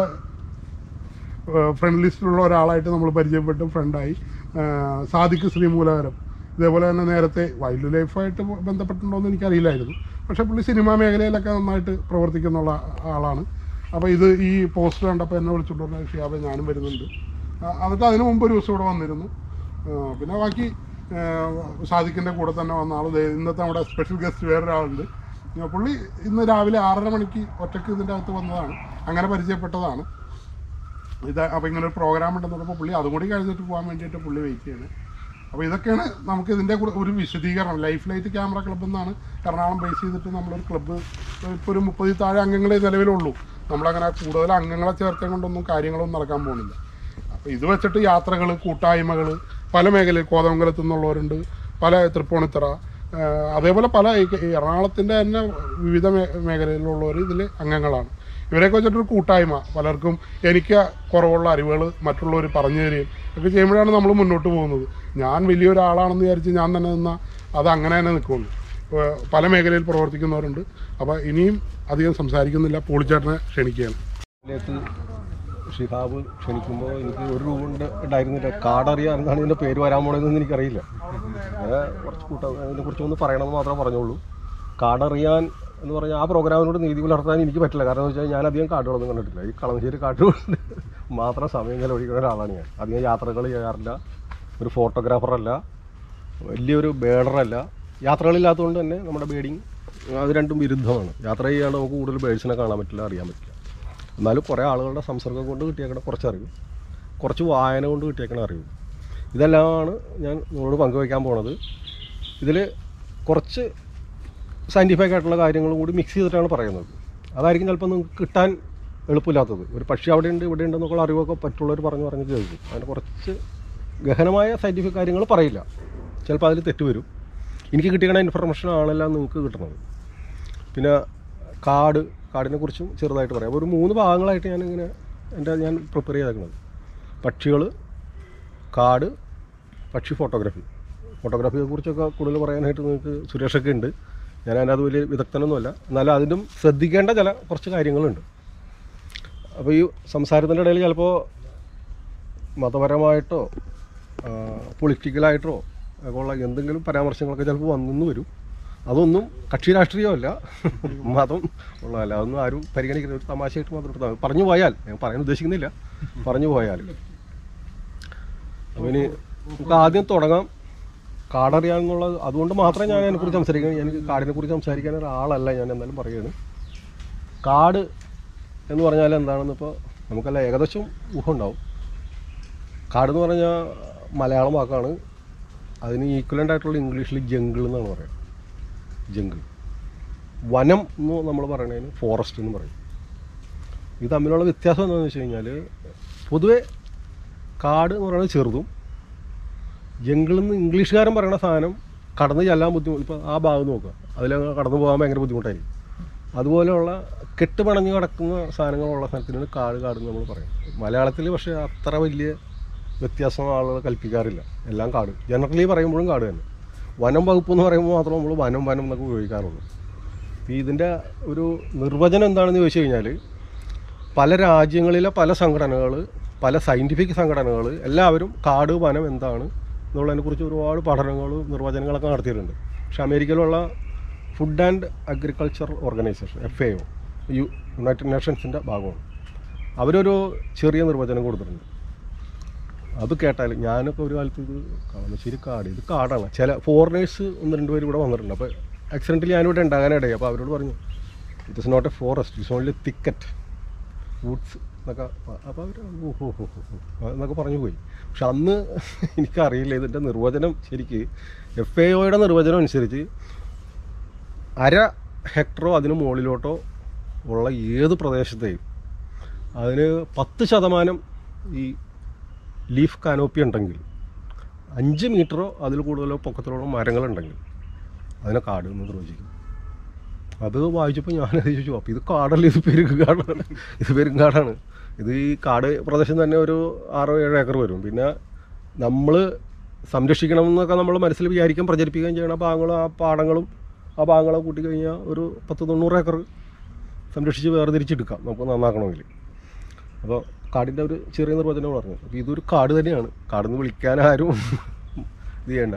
ഫ്രണ്ട് ലിസ്റ്റിലുള്ള ഒരാളായിട്ട് നമ്മൾ പരിചയപ്പെട്ട് ഫ്രണ്ടായി സാദിഖ് ശ്രീമൂലകരം ഇതേപോലെ തന്നെ നേരത്തെ വൈൽഡ് ലൈഫായിട്ട് ബന്ധപ്പെട്ടുണ്ടോ എന്ന് എനിക്കറിയില്ലായിരുന്നു പക്ഷേ പുള്ളി സിനിമാ മേഖലയിലൊക്കെ നന്നായിട്ട് പ്രവർത്തിക്കുന്നുള്ള ആളാണ് അപ്പോൾ ഇത് ഈ പോസ്റ്റ് കണ്ടപ്പോൾ എന്നെ വിളിച്ചുകൊണ്ട് പറഞ്ഞ ഷിയാബെ ഞാനും വരുന്നുണ്ട് ആ, എന്നിട്ട് അതിന് മുമ്പ് ഒരു ദിവസം ഇവിടെ വന്നിരുന്നു ആ, പിന്നെ ബാക്കി സാദിഖിൻ്റെ കൂടെ തന്നെ വന്ന ആൾ ദേ ഇന്നത്തെ നമ്മുടെ സ്പെഷ്യൽ ഗസ്റ്റ് വേറൊരാളുണ്ട് ആ, പുള്ളി ഇന്ന് രാവിലെ ആറര മണിക്ക് ഒറ്റയ്ക്ക് ഇതിൻ്റെ അകത്ത് വന്നതാണ് അങ്ങനെ പരിചയപ്പെട്ടതാണ് ഇത് അപ്പോൾ ഇങ്ങനെ ഒരു പ്രോഗ്രാം ഉണ്ടെന്ന് പറഞ്ഞപ്പോൾ പുള്ളി അതും കൂടി കഴിഞ്ഞിട്ട് പോകാൻ വേണ്ടിയിട്ട് പുള്ളി വെയിറ്റ് ചെയ്യണേ അപ്പോൾ ഇതൊക്കെയാണ് നമുക്ക് ഇതിൻ്റെ കൂടെ ഒരു വിശദീകരണം ലൈഫ് ലൈറ്റ് ക്യാമറ ക്ലബ്ബ് എന്നാണ് എറണാകുളം ബേസ് ചെയ്തിട്ട് നമ്മളൊരു ക്ലബ്ബ് ഇപ്പോൾ ഒരു മുപ്പതിൽ താഴെ അംഗങ്ങളെ നിലവിലുള്ളൂ നമ്മളങ്ങനെ കൂടുതൽ അംഗങ്ങളെ ചേർത്തം കൊണ്ടൊന്നും കാര്യങ്ങളൊന്നും നടക്കാൻ പോകുന്നില്ല അപ്പോൾ ഇത് വെച്ചിട്ട് യാത്രകൾ കൂട്ടായ്മകൾ പല മേഖലയിൽ കോതമംഗലത്തു നിന്നുള്ളവരുണ്ട് പല തൃപ്പൂണിത്തറ ആ, അതേപോലെ പല ഈ എറണാകുളത്തിൻ്റെ തന്നെ വിവിധ മേ- മേഖലയിലുള്ളവർ ഇതിൽ അംഗങ്ങളാണ് ഇവരെയൊക്കെ വെച്ചിട്ടൊരു കൂട്ടായ്മ പലർക്കും എനിക്ക് കുറവുള്ള അറിവുകൾ മറ്റുള്ളവർ പറഞ്ഞു തരികയും ഒക്കെ ചെയ്യുമ്പോഴാണ് നമ്മൾ മുന്നോട്ട് പോകുന്നത് ഞാൻ വലിയൊരാളാണെന്ന് വിചാരിച്ച് ഞാൻ തന്നെ നിന്നാൽ അത് അങ്ങനെ തന്നെ നിൽക്കുള്ളൂ ഇപ്പോൾ പല മേഖലയിൽ പ്രവർത്തിക്കുന്നവരുണ്ട് അപ്പോൾ ഇനിയും അധികം സംസാരിക്കുന്നില്ല പോളിച്ചേട്ടനെ ക്ഷണിക്കുകയാണ് ഇതിലേക്ക് ഷിഹാബ് ക്ഷണിക്കുമ്പോൾ എനിക്ക് ഒരു രൂപ കൊണ്ട് ഉണ്ടായിരുന്നില്ല കാർഡ് അറിയാൻ എന്താണ് ഇതിൻ്റെ പേര് വരാൻ പോണതെന്ന് എനിക്കറിയില്ല അങ്ങനെ കുറച്ച് കൂട്ട അതിനെ കുറിച്ച് ഒന്ന് പറയണമെന്ന് മാത്രമേ പറഞ്ഞുള്ളൂ കാർഡ് അറിയാൻ എന്ന് പറഞ്ഞാൽ ആ പ്രോഗ്രാമിനോട് നീതി പുലർത്താൻ എനിക്ക് പറ്റില്ല കാരണം എന്ന് വെച്ചാൽ ഞാൻ അധികം കാർഡുകളൊന്നും കണ്ടിട്ടില്ല ഈ കളമശ്ശേരി കാർഡ് കൊണ്ട് മാത്രം സമയം ചെലവഴിക്കുന്ന ഒരാളാണ് ഞാൻ അധികം യാത്രകൾ ചെയ്യാറില്ല ഒരു ഫോട്ടോഗ്രാഫറല്ല വലിയൊരു ബേഡറല്ല യാത്രകളില്ലാത്തതുകൊണ്ട് തന്നെ നമ്മുടെ ബേഡിങ് അത് രണ്ടും വിരുദ്ധമാണ് യാത്ര ചെയ്യാണ്ട് നമുക്ക് കൂടുതൽ ബേഡ്സിനെ കാണാൻ പറ്റില്ല അറിയാൻ പറ്റില്ല എന്നാലും കുറേ ആളുകളുടെ സംസർഗം കൊണ്ട് കിട്ടിയേക്കണ കുറച്ച് അറിവ് കുറച്ച് വായന കൊണ്ട് കിട്ടിയേക്കണ അറിവ് ഇതെല്ലാമാണ് ഞാൻ നിങ്ങളോട് പങ്കുവയ്ക്കാൻ പോണത് ഇതിൽ കുറച്ച് സയൻറ്റിഫിക് ആയിട്ടുള്ള കാര്യങ്ങളും കൂടി മിക്സ് ചെയ്തിട്ടാണ് പറയുന്നത് അതായിരിക്കും ചിലപ്പോൾ നിങ്ങൾക്ക് കിട്ടാൻ എളുപ്പമില്ലാത്തത് ഒരു പക്ഷി അവിടെ ഉണ്ട് ഇവിടെ ഉണ്ടെന്നൊക്കെയുള്ള അറിവൊക്കെ പറ്റുള്ളവർ പറഞ്ഞു പറഞ്ഞ് കേൾക്കും അതിന് കുറച്ച് ഗഹനമായ സയൻറ്റിഫിക് കാര്യങ്ങൾ പറയില്ല ചിലപ്പോൾ അതിൽ തെറ്റ് വരും എനിക്ക് കിട്ടിയ ഇൻഫർമേഷൻ ആണെല്ലാം നിങ്ങൾക്ക് കിട്ടുന്നത് പിന്നെ കാട് കാടിനെ കുറിച്ചും ചെറുതായിട്ട് പറയാം ഒരു മൂന്ന് ഭാഗങ്ങളായിട്ട് ഞാനിങ്ങനെ എൻ്റെ ഞാൻ പ്രിപ്പയർ ചെയ്തേക്കുന്നത് പക്ഷികൾ കാട് പക്ഷി ഫോട്ടോഗ്രാഫി ഫോട്ടോഗ്രാഫിയെ കുറിച്ചൊക്കെ കൂടുതൽ പറയാനായിട്ട് നിങ്ങൾക്ക് സുരേഷൊക്കെ ഉണ്ട് ഞാൻ അതിനകത്ത് വലിയ വിദഗ്ധനൊന്നുമല്ല എന്നാലും അതിനും ശ്രദ്ധിക്കേണ്ട ചില കുറച്ച് കാര്യങ്ങളുണ്ട് അപ്പോൾ ഈ സംസാരത്തിൻ്റെ ഇടയിൽ ചിലപ്പോൾ മതപരമായിട്ടോ പൊളിറ്റിക്കലായിട്ടോ ഒക്കെ ഉള്ള എന്തെങ്കിലും പരാമർശങ്ങളൊക്കെ ചിലപ്പോൾ വന്നെന്ന് വരും അതൊന്നും കക്ഷി രാഷ്ട്രീയമല്ല മതം ഉള്ളതല്ല അതൊന്നും ആരും പരിഗണിക്കുന്ന ഒരു തമാശയായിട്ട് മാത്രം എടുത്താൽ മതി. പറഞ്ഞു പോയാൽ ഞാൻ പറയാൻ ഉദ്ദേശിക്കുന്നില്ല പറഞ്ഞു പോയാൽ അപ്പം ഇനി നമുക്ക് ആദ്യം തുടങ്ങാം കാടറിയാന്നുള്ളത് അതുകൊണ്ട് മാത്രമേ ഞാൻ അതിനെക്കുറിച്ച് സംസാരിക്കുന്നത് എനിക്ക് കാടിനെ കുറിച്ച് സംസാരിക്കാൻ ഒരാളല്ല ഞാൻ എന്തായാലും പറയുകയാണ് കാട് എന്ന് പറഞ്ഞാൽ എന്താണെന്ന് ഇപ്പോൾ നമുക്കല്ല ഏകദേശം ഊഹം ഉണ്ടാവും കാട് എന്ന് പറഞ്ഞാൽ മലയാളം വാക്കാണ് അതിന് ഈക്വലൻ്റ് ആയിട്ടുള്ള ഇംഗ്ലീഷിൽ ജംഗിൾ എന്നാണ് പറയുക ജംഗിൾ വനം എന്ന് നമ്മൾ പറയുന്നതിന് ഫോറസ്റ്റ് എന്ന് പറയും ഇത് തമ്മിലുള്ള വ്യത്യാസം എന്താണെന്ന് വെച്ച് കഴിഞ്ഞാൽ പൊതുവെ കാട് എന്ന് പറയുന്നത് ചെറുതും ജംഗിളിൽ നിന്ന് ഇംഗ്ലീഷുകാരൻ പറയുന്ന സാധനം കടന്ന് ചെല്ലാൻ ബുദ്ധിമുട്ട് ഇപ്പോൾ ആ ഭാഗം നോക്കുക അതിൽ കടന്നു പോകാൻ ഭയങ്കര ബുദ്ധിമുട്ടായിരിക്കും അതുപോലെയുള്ള കെട്ടുപണഞ്ഞ് കിടക്കുന്ന സാധനങ്ങളുള്ള സ്ഥലത്തിനാണ് കാട് കാട് എന്ന് നമ്മൾ പറയും മലയാളത്തിൽ പക്ഷേ അത്ര വലിയ വ്യത്യാസം ആളുകൾ കൽപ്പിക്കാറില്ല എല്ലാം കാട് ജനറലി പറയുമ്പോഴും കാട് തന്നെ വനം വകുപ്പ് എന്ന് പറയുമ്പോൾ മാത്രം നമ്മൾ വനം വനം എന്നൊക്കെ ഉപയോഗിക്കാറുള്ളൂ അപ്പോൾ ഇതിൻ്റെ ഒരു നിർവചനം എന്താണെന്ന് ചോദിച്ചു കഴിഞ്ഞാൽ പല രാജ്യങ്ങളിലെ പല സംഘടനകൾ പല സയൻറ്റിഫിക് സംഘടനകൾ എല്ലാവരും കാട് വനം എന്താണ് എന്നുള്ളതിനെക്കുറിച്ച് ഒരുപാട് പഠനങ്ങളും നിർവചനങ്ങളൊക്കെ നടത്തിയിട്ടുണ്ട് പക്ഷേ അമേരിക്കയിലുള്ള food and agriculture organization F A O U united നേഷൻസിൻ്റെ ഭാഗമാണ് അവരൊരു ചെറിയ നിർവചനം കൊടുത്തിട്ടുണ്ട് അത് കേട്ടാൽ ഞാനൊക്കെ ഒരു കാലത്ത് ഇത് കളമശ്ശേരി കാട് ഇത് കാടാണ് ചില ഫോറിനേഴ്സ് ഒന്ന് രണ്ട് പേര് ഇവിടെ വന്നിട്ടുണ്ട് അപ്പോൾ ആക്സിഡൻറ്റിൽ ഞാനിവിടെ ഉണ്ടാകാനിടയായി അപ്പോൾ അവരോട് പറഞ്ഞു it is not a forest it's only thicket woods എന്നൊക്കെ അപ്പോൾ അവർ ഓ ഹോ ഹോ ഹോ ഹോ എന്നൊക്കെ പറഞ്ഞു പോയി പക്ഷെ അന്ന് എനിക്കറിയില്ല ഇതിൻ്റെ നിർവചനം ശരിക്ക് എഫ് എ ഒയുടെ നിർവചനം അനുസരിച്ച് അര ഹെക്ടറോ അതിന് മുകളിലോട്ടോ ഉള്ള ഏത് പ്രദേശത്തെയും അതിന് പത്ത് ശതമാനം ഈ ലീഫ് കാനോപ്പി ഉണ്ടെങ്കിൽ അഞ്ച് മീറ്ററോ അതിൽ കൂടുതലോ പൊക്കത്തിലുള്ള മരങ്ങളുണ്ടെങ്കിൽ അതിനെ കാട് എന്ന് നിർവചിക്കും അത് വായിച്ചപ്പോൾ ഞാൻ ചോദിച്ചു അപ്പോൾ ഇത് കാടല്ല ഇത് പെരുങ്കാടാണ് ഇത് പെരുങ്കാടാണ് ഇത് ഈ കാട് പ്രദേശം തന്നെ ഒരു ആറോ ഏഴോ ഏക്കർ വരും പിന്നെ നമ്മൾ സംരക്ഷിക്കണം എന്നൊക്കെ നമ്മൾ മനസ്സിൽ വിചാരിക്കാൻ പ്രചരിപ്പിക്കുകയും ചെയ്യണ ഭാഗങ്ങളും ആ പാടങ്ങളും ആ ഭാഗങ്ങളെ കൂട്ടി കഴിഞ്ഞാൽ ഒരു പത്ത് തൊണ്ണൂറ് ഏക്കർ സംരക്ഷിച്ച് വേർതിരിച്ചെടുക്കാം നമുക്ക് നന്നാക്കണമെങ്കിൽ അപ്പോൾ കാടിൻ്റെ ഒരു ചെറിയ നിർവചനം പറഞ്ഞു അപ്പോൾ ഇതൊരു കാട് തന്നെയാണ് കാടെന്ന് വിളിക്കാൻ ആരും ഇത് ചെയ്യണ്ട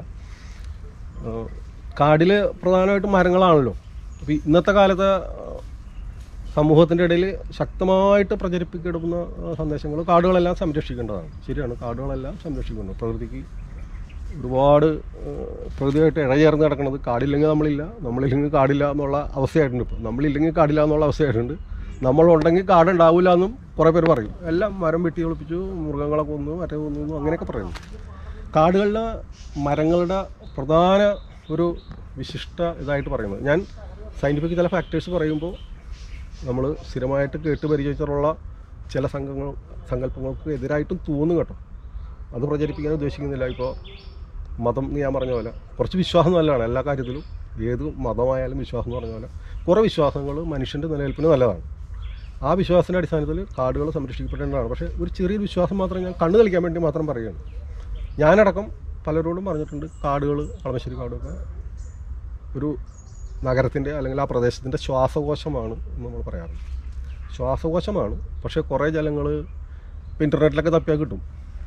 കാടിൽ പ്രധാനമായിട്ടും മരങ്ങളാണല്ലോ അപ്പോൾ ഇന്നത്തെ കാലത്തെ സമൂഹത്തിൻ്റെ ഇടയിൽ ശക്തമായിട്ട് പ്രചരിപ്പിക്കപ്പെടുന്ന സന്ദേശങ്ങൾ കാടുകളെല്ലാം സംരക്ഷിക്കേണ്ടതാണ് ശരിയാണ് കാടുകളെല്ലാം സംരക്ഷിക്കണം പ്രകൃതിക്ക് ഒരുപാട് ഏഹ്, പ്രകൃതിയായിട്ട് ഇഴചേർന്ന് കിടക്കുന്നത് കാടില്ലെങ്കിൽ നമ്മളില്ല നമ്മളില്ലെങ്കിൽ കാടില്ല എന്നുള്ള അവസ്ഥയായിട്ടുണ്ട് ഇപ്പോൾ നമ്മളില്ലെങ്കിൽ കാടില്ല എന്നുള്ള അവസ്ഥയായിട്ടുണ്ട് നമ്മളുണ്ടെങ്കിൽ കാടുണ്ടാവില്ല എന്നും കുറേ പേര് പറയും എല്ലാം മരം വെട്ടി ഒളിപ്പിച്ചു മൃഗങ്ങളെ കൊന്നു മറ്റേ കൊന്നു എന്നും അങ്ങനെയൊക്കെ പറയുന്നു കാടുകളിലെ മരങ്ങളുടെ പ്രധാന ഒരു വിശിഷ്ട ഇതായിട്ട് പറയുന്നത് ഞാൻ സയൻറ്റിഫിക് ചില ഫാക്ടേഴ്സ് പറയുമ്പോൾ നമ്മൾ സ്ഥിരമായിട്ട് കേട്ട് പരിചയിച്ചിട്ടുള്ള ചില സംഘങ്ങൾ സങ്കല്പങ്ങൾക്ക് എതിരായിട്ടും തോന്നും കേട്ടോ അത് പ്രചരിപ്പിക്കാൻ ഉദ്ദേശിക്കുന്നില്ല ഇപ്പോൾ മതം എന്ന് ഞാൻ പറഞ്ഞ പോലെ കുറച്ച് വിശ്വാസം നല്ലതാണ് എല്ലാ കാര്യത്തിലും ഏത് മതമായാലും വിശ്വാസം എന്ന് പറഞ്ഞ പോലെ കുറേ വിശ്വാസങ്ങൾ മനുഷ്യൻ്റെ നിലനിൽപ്പിന് നല്ലതാണ് ആ വിശ്വാസത്തിൻ്റെ അടിസ്ഥാനത്തിൽ കാടുകൾ സംരക്ഷിക്കപ്പെടേണ്ടതാണ് പക്ഷേ ഒരു ചെറിയൊരു വിശ്വാസം മാത്രം ഞാൻ കണ്ണു കളിക്കാൻ വേണ്ടി മാത്രം പറയുകയാണ് ഞാനടക്കം പലരോടും പറഞ്ഞിട്ടുണ്ട് കാടുകൾ കളമശ്ശേരി കാടൊക്കെ ഒരു നഗരത്തിൻ്റെ അല്ലെങ്കിൽ ആ പ്രദേശത്തിൻ്റെ ശ്വാസകോശമാണ് എന്ന് നമ്മൾ പറയാറുണ്ട് ശ്വാസകോശമാണ് പക്ഷേ കുറേ ജലങ്ങൾ ഇപ്പോൾ ഇൻ്റർനെറ്റിലൊക്കെ തപ്പിയാൽ കിട്ടും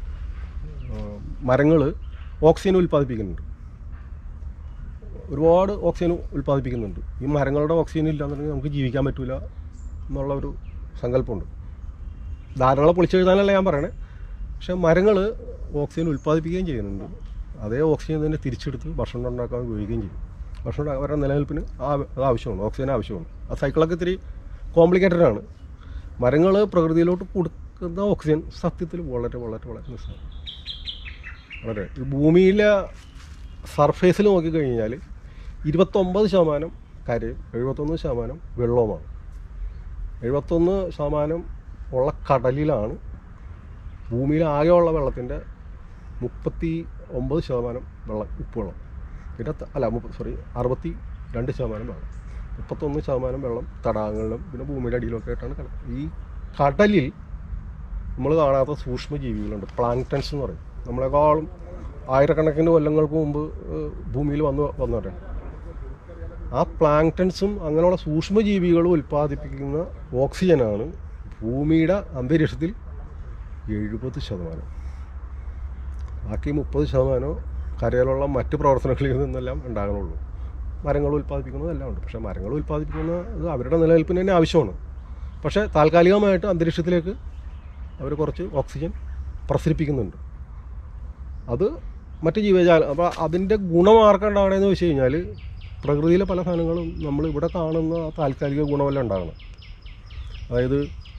മരങ്ങൾ ഓക്സിജൻ ഉൽപ്പാദിപ്പിക്കുന്നുണ്ട് ഒരുപാട് ഓക്സിജൻ ഉൽപ്പാദിപ്പിക്കുന്നുണ്ട് ഈ മരങ്ങളുടെ ഓക്സിജൻ ഇല്ലാന്നുണ്ടെങ്കിൽ നമുക്ക് ജീവിക്കാൻ പറ്റില്ല എന്നുള്ള ഒരു സങ്കല്പമുണ്ട് ധാരാളം പൊളിച്ചെഴുതാനല്ല ഞാൻ പറയണേ പക്ഷേ മരങ്ങൾ ഓക്സിജൻ ഉൽപ്പാദിപ്പിക്കുകയും ചെയ്യുന്നുണ്ട് അതേ ഓക്സിജൻ തന്നെ തിരിച്ചെടുത്ത് ഭക്ഷണം ഉണ്ടാക്കാൻ ഉപയോഗിക്കുകയും ചെയ്യും ഭക്ഷണം ഉണ്ടാക്കാൻ അവരുടെ നിലനിൽപ്പിന് ആ അത് ആവശ്യമാണ് ഓക്സിജൻ ആവശ്യമാണ് ആ സൈക്കിളൊക്കെ ഇത്തിരി കോംപ്ലിക്കേറ്റഡ് ആണ് മരങ്ങൾ പ്രകൃതിയിലോട്ട് കൊടുക്കുന്ന ഓക്സിജൻ സത്യത്തിൽ വളരെ വളരെ വളരെ നിസ്സാരം വളരെ ഈ ഭൂമിയിലെ സർഫേസിൽ നോക്കിക്കഴിഞ്ഞാൽ ഇരുപത്തൊമ്പത് ശതമാനം കരയും എഴുപത്തൊന്ന് ശതമാനം വെള്ളവുമാണ് എഴുപത്തൊന്ന് ശതമാനം ഉള്ള കടലിലാണ് ഭൂമിയിൽ ആകെയുള്ള വെള്ളത്തിൻ്റെ മുപ്പത്തി ഒമ്പത് ശതമാനം വെള്ളം ഉപ്പുവെള്ളം പിന്നെ ത- അല്ല മുപ്പത് സോറി അറുപത്തി രണ്ട് ശതമാനം വെള്ളം മുപ്പത്തൊന്ന് ശതമാനം വെള്ളം തടാകങ്ങളിലും പിന്നെ ഭൂമിയുടെ അടിയിലൊക്കെ ആയിട്ടാണ് കിടക്കുന്നത് ഈ കടലിൽ നമ്മൾ കാണാത്ത സൂക്ഷ്മ ജീവികളുണ്ട് പ്ലാങ്ടൻസ് എന്ന് പറയും നമ്മളെക്കാളും ആയിരക്കണക്കിന് കൊല്ലങ്ങൾക്ക് മുമ്പ് ഏഹ്, ഭൂമിയിൽ വന്ന് വന്നവരാണ് ആ പ്ലാങ്ടൻസും അങ്ങനെയുള്ള സൂക്ഷ്മജീവികളും ഉൽപ്പാദിപ്പിക്കുന്ന ഓക്സിജനാണ് ഭൂമിയുടെ അന്തരീക്ഷത്തിൽ എഴുപത് ശതമാനം ബാക്കി മുപ്പത് ശതമാനം കരയിലുള്ള മറ്റ് പ്രവർത്തനങ്ങളിൽ നിന്നെല്ലാം ഉണ്ടാകണുള്ളൂ മരങ്ങൾ ഉൽപ്പാദിപ്പിക്കുന്നത് എല്ലാം ഉണ്ട് പക്ഷേ മരങ്ങൾ ഉൽപ്പാദിപ്പിക്കുന്നത് അവരുടെ നിലനിൽപ്പിന് തന്നെ ആവശ്യമാണ് പക്ഷേ താൽക്കാലികമായിട്ട് അന്തരീക്ഷത്തിലേക്ക് അവർ കുറച്ച് ഓക്സിജൻ പ്രസരിപ്പിക്കുന്നുണ്ട് അത് മറ്റ് ജീവജാലം അപ്പോൾ അതിൻ്റെ ഗുണം ആർക്കുണ്ടാവണമെന്ന് വെച്ച് കഴിഞ്ഞാൽ പ്രകൃതിയിലെ പല സാധനങ്ങളും നമ്മൾ ഇവിടെ കാണുന്ന ആ താൽക്കാലിക ഗുണമല്ല ഉണ്ടാകണം അതായത്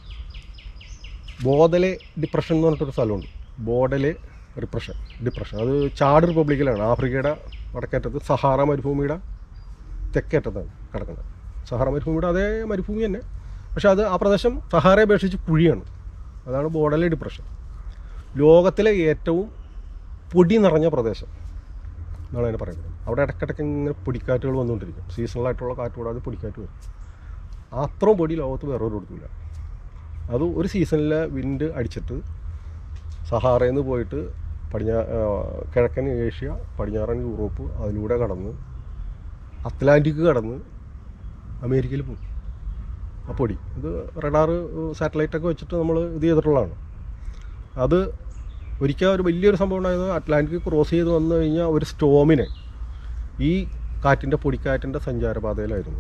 ബോധലെ ഡിപ്രഷൻ എന്ന് പറഞ്ഞിട്ടൊരു സ്ഥലമുണ്ട് ബോഡലെ ഡിപ്രഷൻ ഡിപ്രഷൻ അത് ചാഡ് റിപ്പബ്ലിക്കിലാണ് ആഫ്രിക്കയുടെ വടക്കേറ്റത്ത് സഹാറ മരുഭൂമിയുടെ തെക്കേറ്റത്താണ് കിടക്കുന്നത് സഹാറ മരുഭൂമിയുടെ അതേ മരുഭൂമി തന്നെ പക്ഷേ അത് ആ പ്രദേശം സഹാറയെ അപേക്ഷിച്ച് കുഴിയാണ് അതാണ് ബോഡലെ ഡിപ്രഷൻ ലോകത്തിലെ ഏറ്റവും പൊടി നിറഞ്ഞ പ്രദേശം എന്നാണ് അതിനെ പറയുന്നത് അവിടെ ഇടയ്ക്കിടയ്ക്ക് ഇങ്ങനെ പൊടിക്കാറ്റുകൾ വന്നുകൊണ്ടിരിക്കും സീസണലായിട്ടുള്ള കാറ്റ് കൂടാതെ പൊടിക്കാറ്റ് വരും അത്രയും പൊടി ലോകത്ത് വേറെ ഒരു കൊടുക്കില്ല അത് ഒരു സീസണിലെ വിൻഡ് അടിച്ചിട്ട് സഹാറയിൽ നിന്ന് പോയിട്ട് പടിഞ്ഞാ ആ, കിഴക്കൻ ഏഷ്യ പടിഞ്ഞാറൻ യൂറോപ്പ് അതിലൂടെ കടന്ന് അത്ലാന്റിക് കടന്ന് അമേരിക്കയിൽ പോകും ആ പൊടി ഇത് റഡാറ് സാറ്റലൈറ്റൊക്കെ വെച്ചിട്ട് നമ്മൾ ഇത് ചെയ്തിട്ടുള്ളതാണ് അത് ഒരിക്കൽ ഒരു വലിയൊരു സംഭവം ഉണ്ടായത് അറ്റ്ലാന്റിക് ക്രോസ് ചെയ്ത് വന്നു കഴിഞ്ഞാൽ ഒരു സ്റ്റോമിനെ ഈ കാറ്റിൻ്റെ പൊടിക്കാറ്റിൻ്റെ സഞ്ചാരപാതയിലായിരുന്നു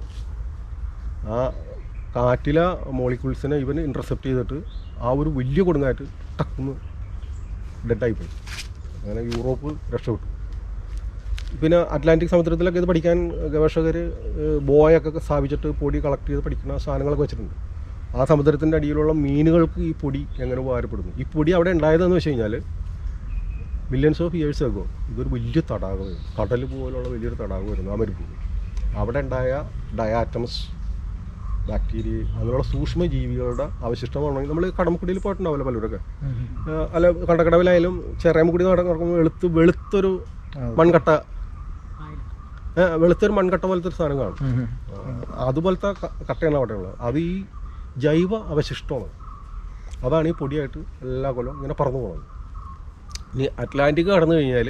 ആ കാറ്റിലെ മോളിക്യൂൾസിനെ ഇവൻ ഇൻ്റർസെപ്റ്റ് ചെയ്തിട്ട് ആ ഒരു വലിയ കൊടുങ്കാറ്റ് ടക്കുന്ന് ഡെഡായിപ്പോയി അങ്ങനെ യൂറോപ്പ് രക്ഷപ്പെട്ടു പിന്നെ അറ്റ്ലാന്റിക് സമുദ്രത്തിലൊക്കെ ഇത് പഠിക്കാൻ ഗവേഷകർ ബോയൊക്കെ സ്ഥാപിച്ചിട്ട് പൊടി കളക്ട് ചെയ്ത് പഠിക്കുന്ന സാധനങ്ങളൊക്കെ വെച്ചിട്ടുണ്ട് ആ സമുദ്രത്തിൻ്റെ അടിയിലുള്ള മീനുകൾക്ക് ഈ പൊടി എങ്ങനെ ഉപകാരപ്പെടുന്നു ഈ പൊടി അവിടെ ഉണ്ടായതെന്ന് വെച്ച് കഴിഞ്ഞാൽ മില്യൺസ് ഓഫ് ഇയേഴ്സ് ആകോ ഇതൊരു വലിയ തടാകമായിരുന്നു കടൽ പോലുള്ള വലിയൊരു തടാകമായിരുന്നു ആ മരുഭൂമി അവിടെ ഉണ്ടായ ഡയാറ്റംസ് ബാക്ടീരിയ അങ്ങനെയുള്ള സൂക്ഷ്മ ജീവികളുടെ അവശിഷ്ടമാണെങ്കിൽ നമ്മൾ കടമക്കുടിയിൽ പോയിട്ടുണ്ടാവില്ല പലരൊക്കെ ഏഹ് അല്ല കണ്ടക്കടവിലായാലും ചെറിയമുക്കുടി നടക്കുമ്പോൾ വെളുത്ത് വെളുത്തൊരു മൺകട്ട ഏഹ് വെളുത്തൊരു മൺകട്ട പോലത്തെ ഒരു സാധനം കാണും ആ, അതുപോലത്തെ ക- കട്ടയാണ് അവിടെ ഉള്ളത് അത് ഈ ജൈവ അവശിഷ്ടമാണ് അതാണ് ഈ പൊടിയായിട്ട് എല്ലാ കൊല്ലവും ഇങ്ങനെ പറന്നു പോകുന്നത് ഇനി അറ്റ്ലാന്റിക് കടന്നു കഴിഞ്ഞാൽ